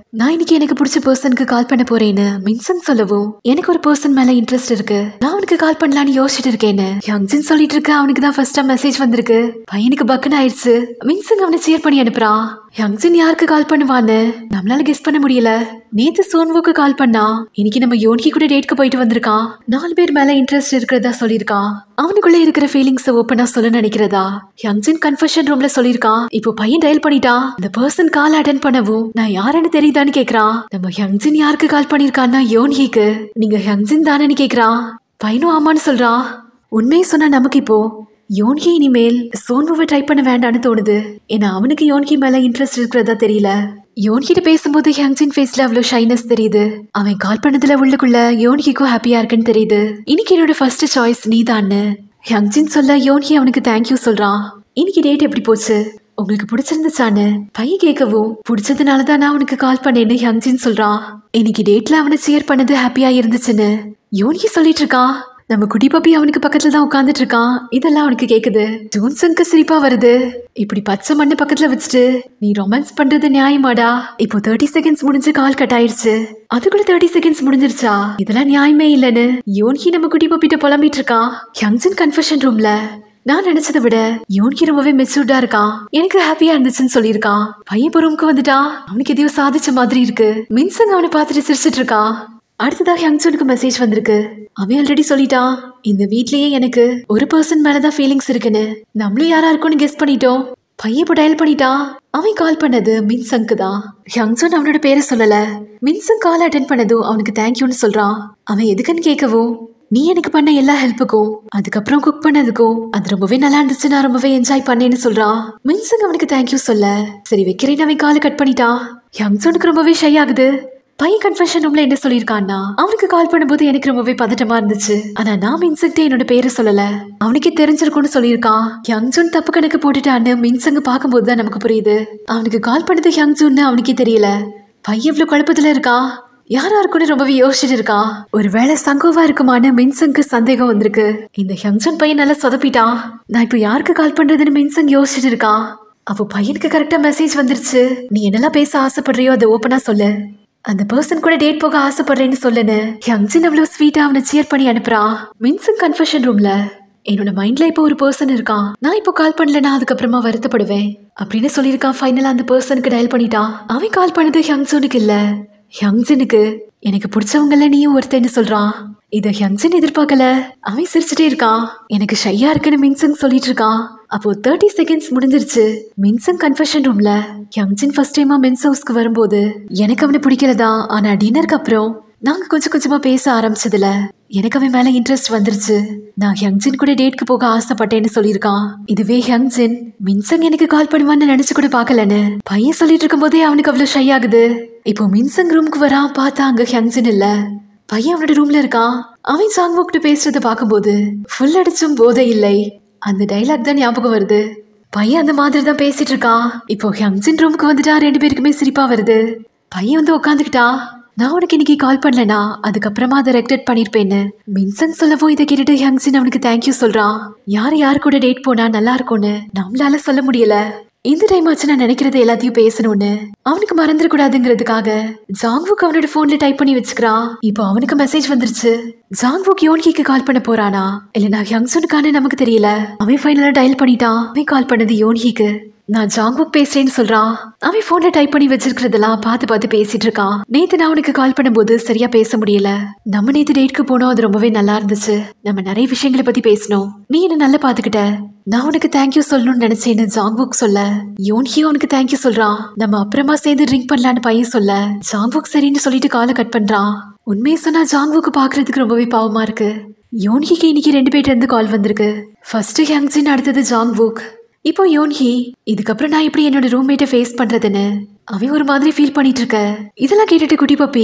நான் இன்னைக்கு எனக்கு பிடிச்ச பர்சனுக்கு கால் பண்ண போறேன்னு மின்சன் சொல்லவும் எனக்கு ஒரு பர்சன் மேல இன்ட்ரெஸ்ட் இருக்கு நான் அவனுக்கு கால் பண்ணலான்னு யோசிச்சுட்டு இருக்கேன்னு யங்ஜின் சொல்லிட்டு இருக்க அவனுக்கு தான் ஃபர்ஸ்டா மெசேஜ் வந்திருக்கு பையனுக்கு பக்குன்னு ஆயிடுச்சு மின்சன் அவனை சேர் பண்ணி அனுப்புறான் யங்ஜின் யாருக்கு கால் பண்ணுவான்னு நம்மளால கெஸ் பண்ண முடியல நேத்து சோன்வுக்கு கால் பண்ணா இன்னைக்கு நம்ம யோன்கி கூட டேட்க்கு போயிட்டு வந்திருக்கான் நாலு பேர் மேல இன்ட்ரெஸ்ட் இருக்கிறதா சொல்லியிருக்கான் அவனுக்குள்ள இருக்கிற ஃபீலிங்ஸ் ஓப்பனா சொல்ல நினைக்கிறதா யங்ஜின் கன்ஃபர்ஷன் ரூம்ல சொல்லியிருக்கான் இப்போ பையன் டயல் பண்ணிட்டான் அந்த பர்சன் கால் அட்டன் பண்ணவும் நான் யாருன்னு தெரியுதான்னு கேக்குறான் நம்ம யங்ஜின் யாருக்கு கால் பண்ணிருக்கான்னா யோன்ஹிக்கு நீங்க யங்ஜின் தானேன்னு கேக்குறான் பையனும் ஆமான்னு சொல்றான் உண்மையை சொன்னா நமக்கு இப்போ யோன்கி இனிமேல் சோன்வுவை ட்ரை பண்ண வேண்டாம்னு தோணுது ஏன்னா அவனுக்கு யோன்கி மேல இன்ட்ரெஸ்ட் இருக்கிறதா தெரியல யோன்கிட்ட பேசும்போது ஹியாங்ஜின் ஃபேஸ்ல அவ்வளோ ஷைனஸ் தெரியுது அவன் கால் பண்ணதுல உள்ளுக்குள்ள யோன்கிக்கும் ஹாப்பியா இருக்குன்னு தெரியுது இன்னைக்கு என்னோட ஃபர்ஸ்ட் சாய்ஸ் நீதான்னு ஹியாங்ஜின் சொல்ல யோன்கி அவனுக்கு தேங்க்யூ சொல்றான் இன்னைக்கு டேட் எப்படி போச்சு உங்களுக்கு பிடிச்சிருந்துச்சான்னு பையன் கேட்கவும் பிடிச்சதுனால தான் நான் உனக்கு கால் பண்ணேன்னு ஹியாங்ஜின் சொல்றான் இன்னைக்கு டேட்ல அவனை சேர் பண்ணது ஹாப்பியா இருந்துச்சுன்னு யோன்கி சொல்லிட்டு இருக்கான் நம்ம குட்டி பாப்பி அவனுக்கு பக்கத்துல தான் உட்காந்துட்டு இருக்கான் இதெல்லாம் அவனுக்கு கேக்குது ஜூன்சனுக்கு சிரிப்பா வருது இப்படி பச்சை மண்ணு பக்கத்துல வச்சுட்டு நீ ரொமான்ஸ் பண்றது நியாயமாடா இப்போ தேர்ட்டி செகண்ட்ஸ் முடிஞ்சு கால் கட் ஆயிருச்சு அதுக்குள்ள தேர்ட்டி செகண்ட்ஸ் முடிஞ்சிருச்சா இதெல்லாம் நியாயமே இல்லைன்னு யோன்கி நம்ம குட்டி பாப்பிட்ட புலம்பிட்டு இருக்கான் யங்ஜன் கன்ஃபெஷன் ரூம்ல நான் நினைச்சதை விட யோன்கி ரொம்பவே மெச்சூர்டா இருக்கான் எனக்கு ஹாப்பியா இருந்துச்சுன்னு சொல்லியிருக்கான் பையன் இப்போ ரூமுக்கு வந்துட்டான் அவனுக்கு எதையோ சாதிச்ச மாதிரி இருக்கு மின்சங் அவனை பார்த்துட்டு சிரிச்சிட்டு இருக்கான் அடுத்ததாக யங்சனுக்கு மெசேஜ் வந்திருக்கு அவன் ஆல்ரெடி சொல்லிட்டான் இந்த வீட்லயே எனக்கு ஒரு பர்சன் மேலதான் ஃபீலிங்ஸ் இருக்குன்னு நம்மளும் யாரா இருக்கும்னு கெஸ் பண்ணிட்டோம் பையன் இப்போ டயல் பண்ணிட்டான் அவன் கால் பண்ணது மின்சங்க்கு தான் யங்சன் அவனோட பேரை சொல்லல மின்சங் கால் அட்டன் பண்ணதும் அவனுக்கு தேங்க்யூன்னு சொல்றான் அவன் எதுக்குன்னு கேட்கவும் நீ எனக்கு பண்ண எல்லா ஹெல்ப்புக்கும் அதுக்கப்புறம் குக் பண்ணதுக்கும் அது ரொம்பவே நல்லா இருந்துச்சு நான் ரொம்பவே என்ஜாய் பண்ணேன்னு சொல்றான் மின்சங் அவனுக்கு தேங்க்யூ சொல்ல சரி வைக்கிறேன்னு அவன் காலை கட் பண்ணிட்டான் யங்சனுக்கு ரொம்பவே ஷை ஆகுது பையன் கன்ஃபெஷன் ரூம்ல என்ன சொல்லியிருக்கான்னா அவனுக்கு கால் பண்ணும்போது எனக்கு ரொம்பவே பதட்டமா இருந்துச்சு ஆனா நான் மின்சங்கிட்ட என்னோட பேரை சொல்லல அவனுக்கே தெரிஞ்சிருக்கும்னு சொல்லியிருக்கான் யங்ஜூன் தப்பு கணக்கு போட்டுட்டான்னு மின்சங்க பார்க்கும்போது தான் நமக்கு புரியுது அவனுக்கு கால் பண்ணது யங்ஜூன்னு அவனுக்கே தெரியல பையன் இவ்வளவு குழப்பத்துல இருக்கா யாரா இருக்கும்னு ரொம்பவே யோசிச்சுட்டு இருக்கா ஒருவேளை சங்கோவா இருக்குமான்னு மின்சங்க்கு சந்தேகம் வந்திருக்கு இந்த யங்ஜன் பையன் நல்லா சொதப்பிட்டான் நான் இப்போ யாருக்கு கால் பண்றதுன்னு மின்சங் யோசிச்சுட்டு இருக்கான் அப்போ பையனுக்கு கரெக்டா மெசேஜ் வந்துருச்சு நீ என்னெல்லாம் பேச ஆசைப்படுறியோ அதை ஓப்பனா சொல்லு அந்த பர்சன் கூட டேட் போக ஆசைப்படுறேன்னு சொல்லுன்னு யங்ஜின் அவ்வளவு ஸ்வீட்டா அவனை சியர் பண்ணி அனுப்புறான் மின்சன் கன்ஃபெஷன் ரூம்ல என்னோட மைண்ட்ல இப்போ ஒரு பர்சன் இருக்கான் நான் இப்போ கால் பண்ணலனா அதுக்கப்புறமா வருத்தப்படுவேன் அப்படின்னு சொல்லியிருக்கான் ஃபைனலா அந்த பர்சனுக்கு டயல் பண்ணிட்டான் அவன் கால் பண்ணது யங்ஜூனுக்கு இல்ல யங்ஜினுக்கு எனக்கு பிடிச்சவங்கள நீயும் ஒருத்தன்னு சொல்றான் இத யங்ஜின் எதிர்பார்க்கல அவன் சிரிச்சுட்டே இருக்கான் எனக்கு ஷையா இருக்குன்னு மின்சங் சொல்லிட்டு இருக்கான் அப்போ தேர்ட்டி செகண்ட்ஸ் முடிஞ்சிருச்சு மின்சங் கன்ஃபெஷன் ரூம்ல யங்ஜின் ஃபர்ஸ்ட் டைமா மென்ஸ் ஹவுஸ்க்கு வரும்போது எனக்கு அவனை பிடிக்கலதா ஆனா டின்னருக்கு அப்புறம் நாங்க கொஞ்சம் கொஞ்சமா பேச ஆரம்பிச்சதுல எனக்கு அவன் மேல இன்ட்ரெஸ்ட் வந்துருச்சு நான் யங்ஜின் கூட டேட்க்கு போக ஆசைப்பட்டேன்னு சொல்லியிருக்கான் இதுவே யங்ஜின் மின்சங் எனக்கு கால் பண்ணுவான்னு நினைச்சு கூட பார்க்கலன்னு பையன் சொல்லிட்டு இருக்கும்போதே அவனுக்கு அவ்வளவு ஷை ஆகுது இப்போ மின்சங் ரூமுக்கு வரான் பார்த்தா அங்க யங்ஜின் இல்ல பையன் அவனோட ரூம்ல இருக்கான் அவன் சாங் கிட்ட பேசுறத பார்க்கும்போது ஃபுல் அடிச்சும் போதை இல்லை அந்த டைலாக் தான் ஞாபகம் வருது பையன் அந்த மாதிரி தான் பேசிட்டு இருக்கான் இப்போ ஹங்ஜின் ரூமுக்கு வந்துட்டா ரெண்டு பேருக்குமே சிரிப்பா வருது பையன் வந்து உட்காந்துக்கிட்டா நான் உனக்கு இன்னைக்கு கால் பண்ணலனா அதுக்கப்புறமா அதை ரெக்டட் பண்ணிருப்பேன்னு மின்சன் சொல்லவும் இதை கேட்டுட்டு ஹங்ஜின் அவனுக்கு தேங்க்யூ சொல்றான் யார் யார் கூட டேட் போனா நல்லா இருக்கும்னு நம்மளால சொல்ல முடியல இந்த டைம் ஆச்சு நான் நினைக்கிறது எல்லாத்தையும் பேசணும்னு அவனுக்கு மறந்துடக்கூடாதுங்கிறதுக்காக ஜாங்வுக் அவனோட போன்ல டைப் பண்ணி வச்சுக்கிறான் இப்போ அவனுக்கு மெசேஜ் வந்துருச்சு ஜாங்வுக் யோன்கிக்கு கால் பண்ண போறானா இல்ல நான் யங்சுனுக்கான நமக்கு தெரியல அவன் ஃபைனலா டயல் பண்ணிட்டான் அவன் கால் பண்ணது யோன்ஹிக்கு நான் ஜாங்வுக் பேசுறேன்னு சொல்றான் அவன் போன்ல டைப் பண்ணி வச்சிருக்கிறதெல்லாம் பார்த்து பார்த்து பேசிட்டு இருக்கான் நேத்து நான் அவனுக்கு கால் பண்ணும்போது சரியா பேச முடியல நம்ம நேத்து டேட்க்கு போனோம் அது ரொம்பவே நல்லா இருந்துச்சு நம்ம நிறைய விஷயங்களை பத்தி பேசணும் நீ என்ன நல்லா பாத்துக்கிட்ட நான் உனக்கு தேங்க்யூ சொல்லணும்னு நினைச்சேன்னு ஜாங்வுக் சொல்ல யோன்ஹி அவனுக்கு தேங்க்யூ சொல்றான் நம்ம அப்புறமா சேர்ந்து ட்ரிங்க் பண்ணலான்னு பையன் சொல்ல ஜாங்வுக் சரின்னு சொல்லிட்டு காலை கட் பண்றான் உண்மையை சொன்னா ஜாங்வுக்கு பாக்குறதுக்கு ரொம்பவே பாவமா இருக்கு யோன்ஹிக்கு இன்னைக்கு ரெண்டு பேர்ட்ட இருந்து கால் வந்திருக்கு ஃபர்ஸ்ட் ஹியாங்ஜின் அடுத்தது ஜாங்வுக் இப்போ யோன்ஹி இதுக்கப்புறம் நான் எப்படி என்னோட ரூம்மேட்டை ஃபேஸ் பண்றதுன்னு அவன் ஒரு மாதிரி ஃபீல் பண்ணிட்டு இருக்க இதெல்லாம் கேட்டுட்டு குட்டி பப்பி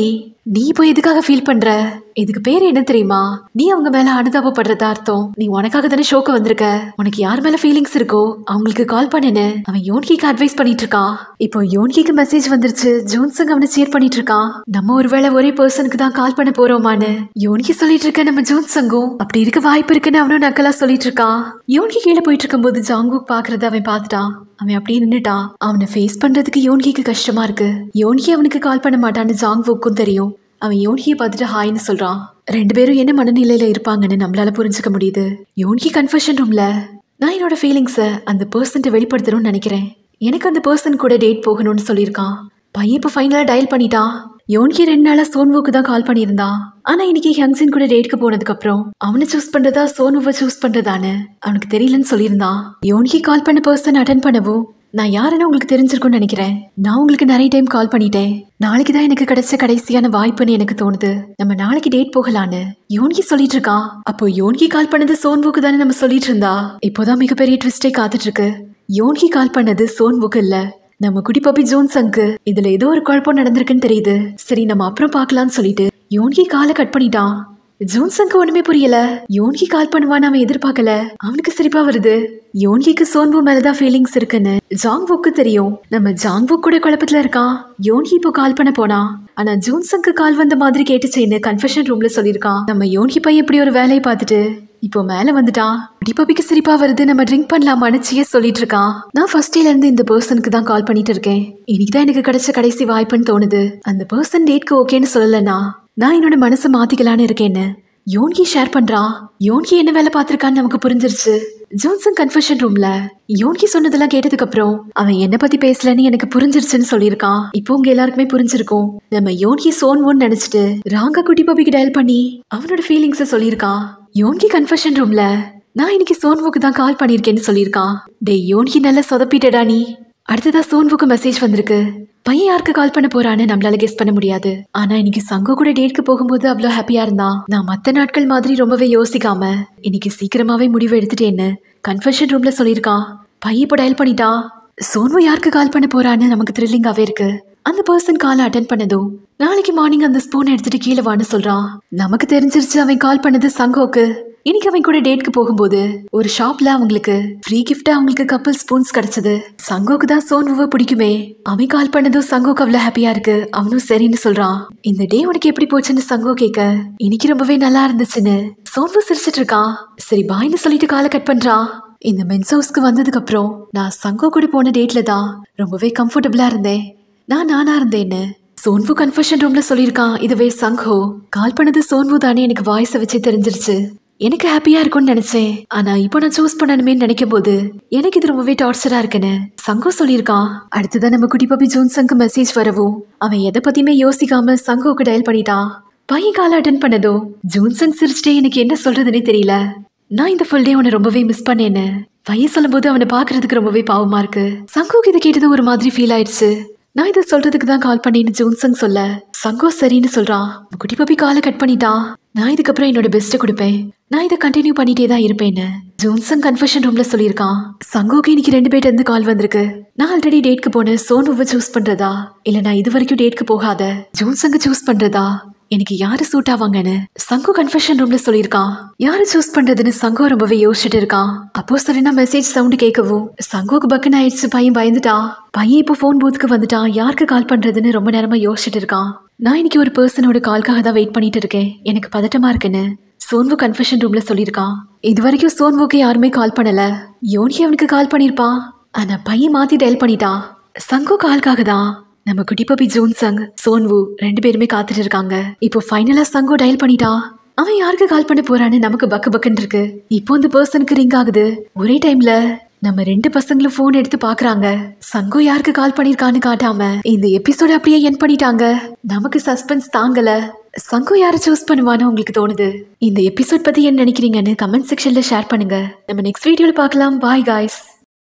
நீ இப்போ எதுக்காக ஃபீல் பண்ற இதுக்கு பேர் என்ன தெரியுமா நீ அவங்க மேல அனுதாபப்படுறதா அர்த்தம் நீ உனக்காக தானே ஷோக்கு வந்திருக்க உனக்கு யார் மேல ஃபீலிங்ஸ் இருக்கோ அவங்களுக்கு கால் பண்ணுன்னு அவன் யோன்கிக்கு அட்வைஸ் பண்ணிட்டு இருக்கான் இப்போ யோன்கிக்கு மெசேஜ் வந்துருச்சு ஜோன்சங் அவனை சேர் பண்ணிட்டு இருக்கான் நம்ம ஒருவேளை ஒரே பர்சனுக்கு தான் கால் பண்ண போறோமான்னு யோன்கி சொல்லிட்டு இருக்க நம்ம ஜோன்சங்கும் அப்படி இருக்க வாய்ப்பு இருக்குன்னு அவனும் நக்கலா சொல்லிட்டு இருக்கான் யோன்கி கீழே போயிட்டு இருக்கும்போது ஜாங்குக் பாக்குறத அவன் பார்த்துட்டான் அவன் அப்படியே நின்னுட்டான் அவனை ஃபேஸ் பண்றதுக்கு யோன்கிக்கு கஷ்டமா இருக்கு யோன்கி அவனுக்கு கால் பண்ண மாட்டான்னு ஜாங்வுக்கும் தெரியும் அவன் யோன்கியை பார்த்துட்டு ஹாய்னு சொல்றான் ரெண்டு பேரும் என்ன மனநிலையில இருப்பாங்கன்னு நம்மளால புரிஞ்சுக்க முடியுது யோன்கி கன்ஃபர்ஷன் ரூம்ல நான் என்னோட ஃபீலிங்ஸை அந்த பர்சன்ட்ட வெளிப்படுத்தணும்னு நினைக்கிறேன் எனக்கு அந்த பர்சன் கூட டேட் போகணும்னு சொல்லியிருக்கான் பையன் இப்போ ஃபைனலாக டயல் பண்ணிட்டான் யோன்கி ரெண்டு நாளா சோன்வுக்கு தான் கால் பண்ணியிருந்தான் ஆனா இன்னைக்கு ஹங்ஸின் கூட டேட்க்கு போனதுக்கு அப்புறம் அவனை சூஸ் பண்றதா சோனுவை சூஸ் பண்றதான்னு அவனுக்கு தெரியலன்னு சொல்லியிருந்தான் யோன்கி கால் பண்ண பர்சன் அட்டன் பண்ணவும் நான் யாருன்னு உங்களுக்கு தெரிஞ்சிருக்கும்னு நினைக்கிறேன் நான் உங்களுக்கு நிறைய டைம் கால் பண்ணிட்டேன் நாளைக்கு தான் எனக்கு கிடைச்ச கடைசியான வாய்ப்புன்னு எனக்கு தோணுது நம்ம நாளைக்கு டேட் போகலான்னு யோன்கி சொல்லிட்டு இருக்கான் அப்போ யோன்கி கால் பண்ணது சோன்வுக்கு தானே நம்ம சொல்லிட்டு இருந்தா இப்போதான் மிகப்பெரிய ட்விஸ்டே காத்துட்டு இருக்கு யோன்கி கால் பண்ணது சோன்வுக்கு இல்ல நம்ம குடி பப்பி ஜோன்சங்க்கு இதுல ஏதோ ஒரு குழப்பம் நடந்திருக்குன்னு தெரியுது சரி நம்ம அப்புறம் பார்க்கலாம்னு சொல்லிட்டு யோன்கி காலை கட் பண்ணிட்டான் ஜோன்சங்க்கு ஒண்ணுமே புரியல யோன்கி கால் பண்ணுவான்னு அவன் எதிர்பார்க்கல அவனுக்கு சிரிப்பா வருது யோன்கிக்கு சோன்வு மேலதான் ஃபீலிங்ஸ் இருக்குன்னு ஜாங்வுக்கு தெரியும் நம்ம ஜாங்வுக் கூட குழப்பத்துல இருக்கான் யோன்கி இப்போ கால் பண்ண போனா ஆனா ஜோன்சங்க்கு கால் வந்த மாதிரி கேட்டுச்சேன்னு கன்ஃபெஷன் ரூம்ல சொல்லியிருக்கான் நம்ம யோன்கி பையன் இப்படி ஒரு வேலையை பார்த்துட்டு இப்போ மேல வந்துட்டான் டிபாபிக்கு சிரிப்பா வருது நம்ம ட்ரிங்க் பண்ணலாமான்னு சிய சொல்லிட்டு இருக்கான் நான் ஃபர்ஸ்ட் டேல இருந்து இந்த பர்சனுக்கு தான் கால் பண்ணிட்டு இருக்கேன் இன்னைக்கு தான் எனக்கு கிடைச்ச கடைசி வாய்ப்புன்னு தோணுது அந்த பர்சன் டேட்க்கு ஓகேன்னு சொல்லலன்னா நான் என்னோட மனசை மாத்திக்கலான்னு இருக்கேன்னு யோன்கி ஷேர் பண்றான் யோன்கி என்ன வேலை பார்த்திருக்கான்னு நமக்கு புரிஞ்சிருச்சு ஜோன்சன் கன்ஃபெஷன் ரூம்ல யோன்கி சொன்னதெல்லாம் கேட்டதுக்கு அப்புறம் அவன் என்ன பத்தி பேசலன்னு எனக்கு புரிஞ்சிருச்சுன்னு சொல்லியிருக்கான் இப்போ உங்க எல்லாருக்குமே புரிஞ்சிருக்கும் நம்ம யோன்கி சோன்வோன்னு நினைச்சிட்டு ராங்க குட்டி பாபிக்கு டயல் பண்ணி அவனோட ஃபீலிங்ஸை சொல்லியிருக்கான் யோன்கி கன்ஃபெஷன் ரூம்ல நான் இன்னைக்கு சோன்வுக்கு தான் கால் பண்ணியிருக்கேன்னு சொல்லியிருக்கான் டேய் யோன்கி நல்லா சொதப்பிட்டடா நீ அடுத்ததா சோன்வுக்கு மெசேஜ் வந்திருக்கு பையன் யாருக்கு கால் பண்ண போறான்னு நம்மளால கெஸ் பண்ண முடியாது ஆனா இன்னைக்கு சங்கோ கூட டேட்க்கு போகும்போது அவ்வளோ ஹாப்பியா இருந்தான் நான் மத்த நாட்கள் மாதிரி ரொம்பவே யோசிக்காம இன்னைக்கு சீக்கிரமாவே முடிவு எடுத்துட்டேன்னு கன்ஃபெஷன் ரூம்ல சொல்லியிருக்கான் பையன் இப்போ டயல் பண்ணிட்டான் சோன்வு யாருக்கு கால் பண்ண போறான்னு நமக்கு த்ரில்லிங்காவே இருக்கு அந்த பர்சன் காலை அட்டன் பண்ணதும் நாளைக்கு மார்னிங் அந்த ஸ்பூன் எடுத்துட்டு கீழே வான்னு சொல்றான் நமக்கு தெரிஞ்சிருச்சு அவன் கால் பண்ணது சங்கோக்கு இன்னைக்கு அவன் கூட டேட்க்கு போகும்போது ஒரு ஷாப்ல அவங்களுக்கு ஃப்ரீ கிஃப்டா அவங்களுக்கு கப்பல் ஸ்பூன்ஸ் கிடைச்சது சங்கோக்கு தான் சோன்வுவை பிடிக்குமே அவன் கால் பண்ணதும் சங்கோக்கு அவ்வளவு ஹாப்பியா இருக்கு அவனும் சரின்னு சொல்றான் இந்த டே உனக்கு எப்படி போச்சுன்னு சங்கோ கேட்க இன்னைக்கு ரொம்பவே நல்லா இருந்துச்சுன்னு சோன்வு சிரிச்சிட்டு இருக்கான் சரி பாய்னு சொல்லிட்டு காலை கட் பண்றான் இந்த மென்ஸ் ஹவுஸ்க்கு வந்ததுக்கு அப்புறம் நான் சங்கோ கூட போன டேட்ல தான் ரொம்பவே கம்ஃபர்டபுளா இருந்தேன் நான் நானா இருந்தேன்னு சோன்வு கன்ஃபெஷன் ரூம்ல சொல்லியிருக்கான் இதுவே சங்கோ கால் பண்ணது சோன்வு தானே எனக்கு வாய்ஸை வச்சே தெரிஞ்சிருச்சு எனக்கு ஹாப்பியா இருக்கும்னு நினைச்சேன் ஆனா இப்போ நான் சூஸ் பண்ணணுமே நினைக்கும் போது எனக்கு இது ரொம்பவே டார்ச்சரா இருக்குன்னு சங்கோ சொல்லியிருக்கான் அடுத்ததான் நம்ம குட்டி பப்பி ஜோன்சங்க்கு மெசேஜ் வரவும் அவன் எதை பத்தியுமே யோசிக்காம சங்கோக்கு டயல் பண்ணிட்டான் பையன் கால அட்டன் பண்ணதோ ஜோன்சன் சிரிச்சிட்டே எனக்கு என்ன சொல்றதுன்னே தெரியல நான் இந்த ஃபுல் டே உன்னை ரொம்பவே மிஸ் பண்ணேன்னு பையன் சொல்லும்போது அவனை பாக்குறதுக்கு ரொம்பவே பாவமா இருக்கு சங்கோக்கு இதை கேட்டது ஒரு மாதிரி ஃபீல் ஆயிடுச்சு நான் இதை சொல்றதுக்கு தான் கால் பண்ணேன்னு ஜோன்சன் சொல்ல சங்கோ சரின்னு சொல்றான் குட்டி பப்பி காலை கட் பண்ணிட்டான் நான் இதுக்கப்புறம் என்னோட பெஸ்ட்டை கொடுப்பேன் நான் இதை கண்டினியூ பண்ணிட்டே தான் இருப்பேன்னு ஜோன்சன் கன்ஃபெஷன் ரூம்ல சொல்லியிருக்கான் சங்கோக்கு இன்னைக்கு ரெண்டு பேர்ட்ட இருந்து கால் வந்திருக்கு நான் ஆல்ரெடி டேட்க்கு போன சோனுவை சூஸ் பண்றதா இல்ல நான் இது வரைக்கும் டேட்க்கு போகாத ஜோன்சங்க சூஸ் பண்றதா எனக்கு யாரு சூட் ஆவாங்கன்னு சங்கோ கன்ஃபெஷன் ரூம்ல சொல்லியிருக்கான் யாரு சூஸ் பண்றதுன்னு சங்கோ ரொம்பவே யோசிச்சுட்டு இருக்கான் அப்போ சரினா மெசேஜ் சவுண்ட் கேட்கவும் சங்கோக்கு பக்குன்னு ஆயிடுச்சு பையன் பயந்துட்டான் பையன் இப்போ ஃபோன் பூத்துக்கு வந்துட்டான் யாருக்கு கால் பண்றதுன்னு ரொம்ப நேரமா யோசிச்சுட்டு இருக்கான் நான் இன்னைக்கு ஒரு பர்சனோட கால்க்காக தான் வெயிட் பண்ணிட்டு இருக்கேன் எனக்கு பதட்டமா இருக்குன்னு சோன்வு கன்ஃபெஷன் ரூம்ல சொல்லியிருக்கான் இது வரைக்கும் சோன்வுக்கு யாருமே கால் பண்ணல யோனி அவனுக்கு கால் பண்ணியிருப்பான் ஆனா பையன் மாத்தி டயல் பண்ணிட்டான் சங்கோ கால்க்காக தான் நம்ம குட்டி பப்பி ஜூன் சங் சோன்வு ரெண்டு பேருமே காத்துட்டு இருக்காங்க இப்போ ஃபைனலா சங்கோ டயல் பண்ணிட்டான் அவன் யாருக்கு கால் பண்ண போறான்னு நமக்கு பக்கு பக்குன்னு இருக்கு இப்போ அந்த பர்சனுக்கு ரிங் ஆகுது ஒரே டைம்ல நம்ம ரெண்டு பசங்களும் போன் எடுத்து பாக்குறாங்க சங்கோ யாருக்கு கால் பண்ணிருக்கான்னு காட்டாம இந்த எபிசோட அப்படியே என் பண்ணிட்டாங்க நமக்கு சஸ்பென்ஸ் தாங்கல சங்கோ யாரை சூஸ் பண்ணுவான்னு உங்களுக்கு தோணுது இந்த எபிசோட் பத்தி என்ன நினைக்கிறீங்கன்னு கமெண்ட் செக்ஷன்ல ஷேர் பண்ணுங்க நம்ம நெக்ஸ்ட் வீடியோல பார்க்கலாம் பாய் காய்ஸ்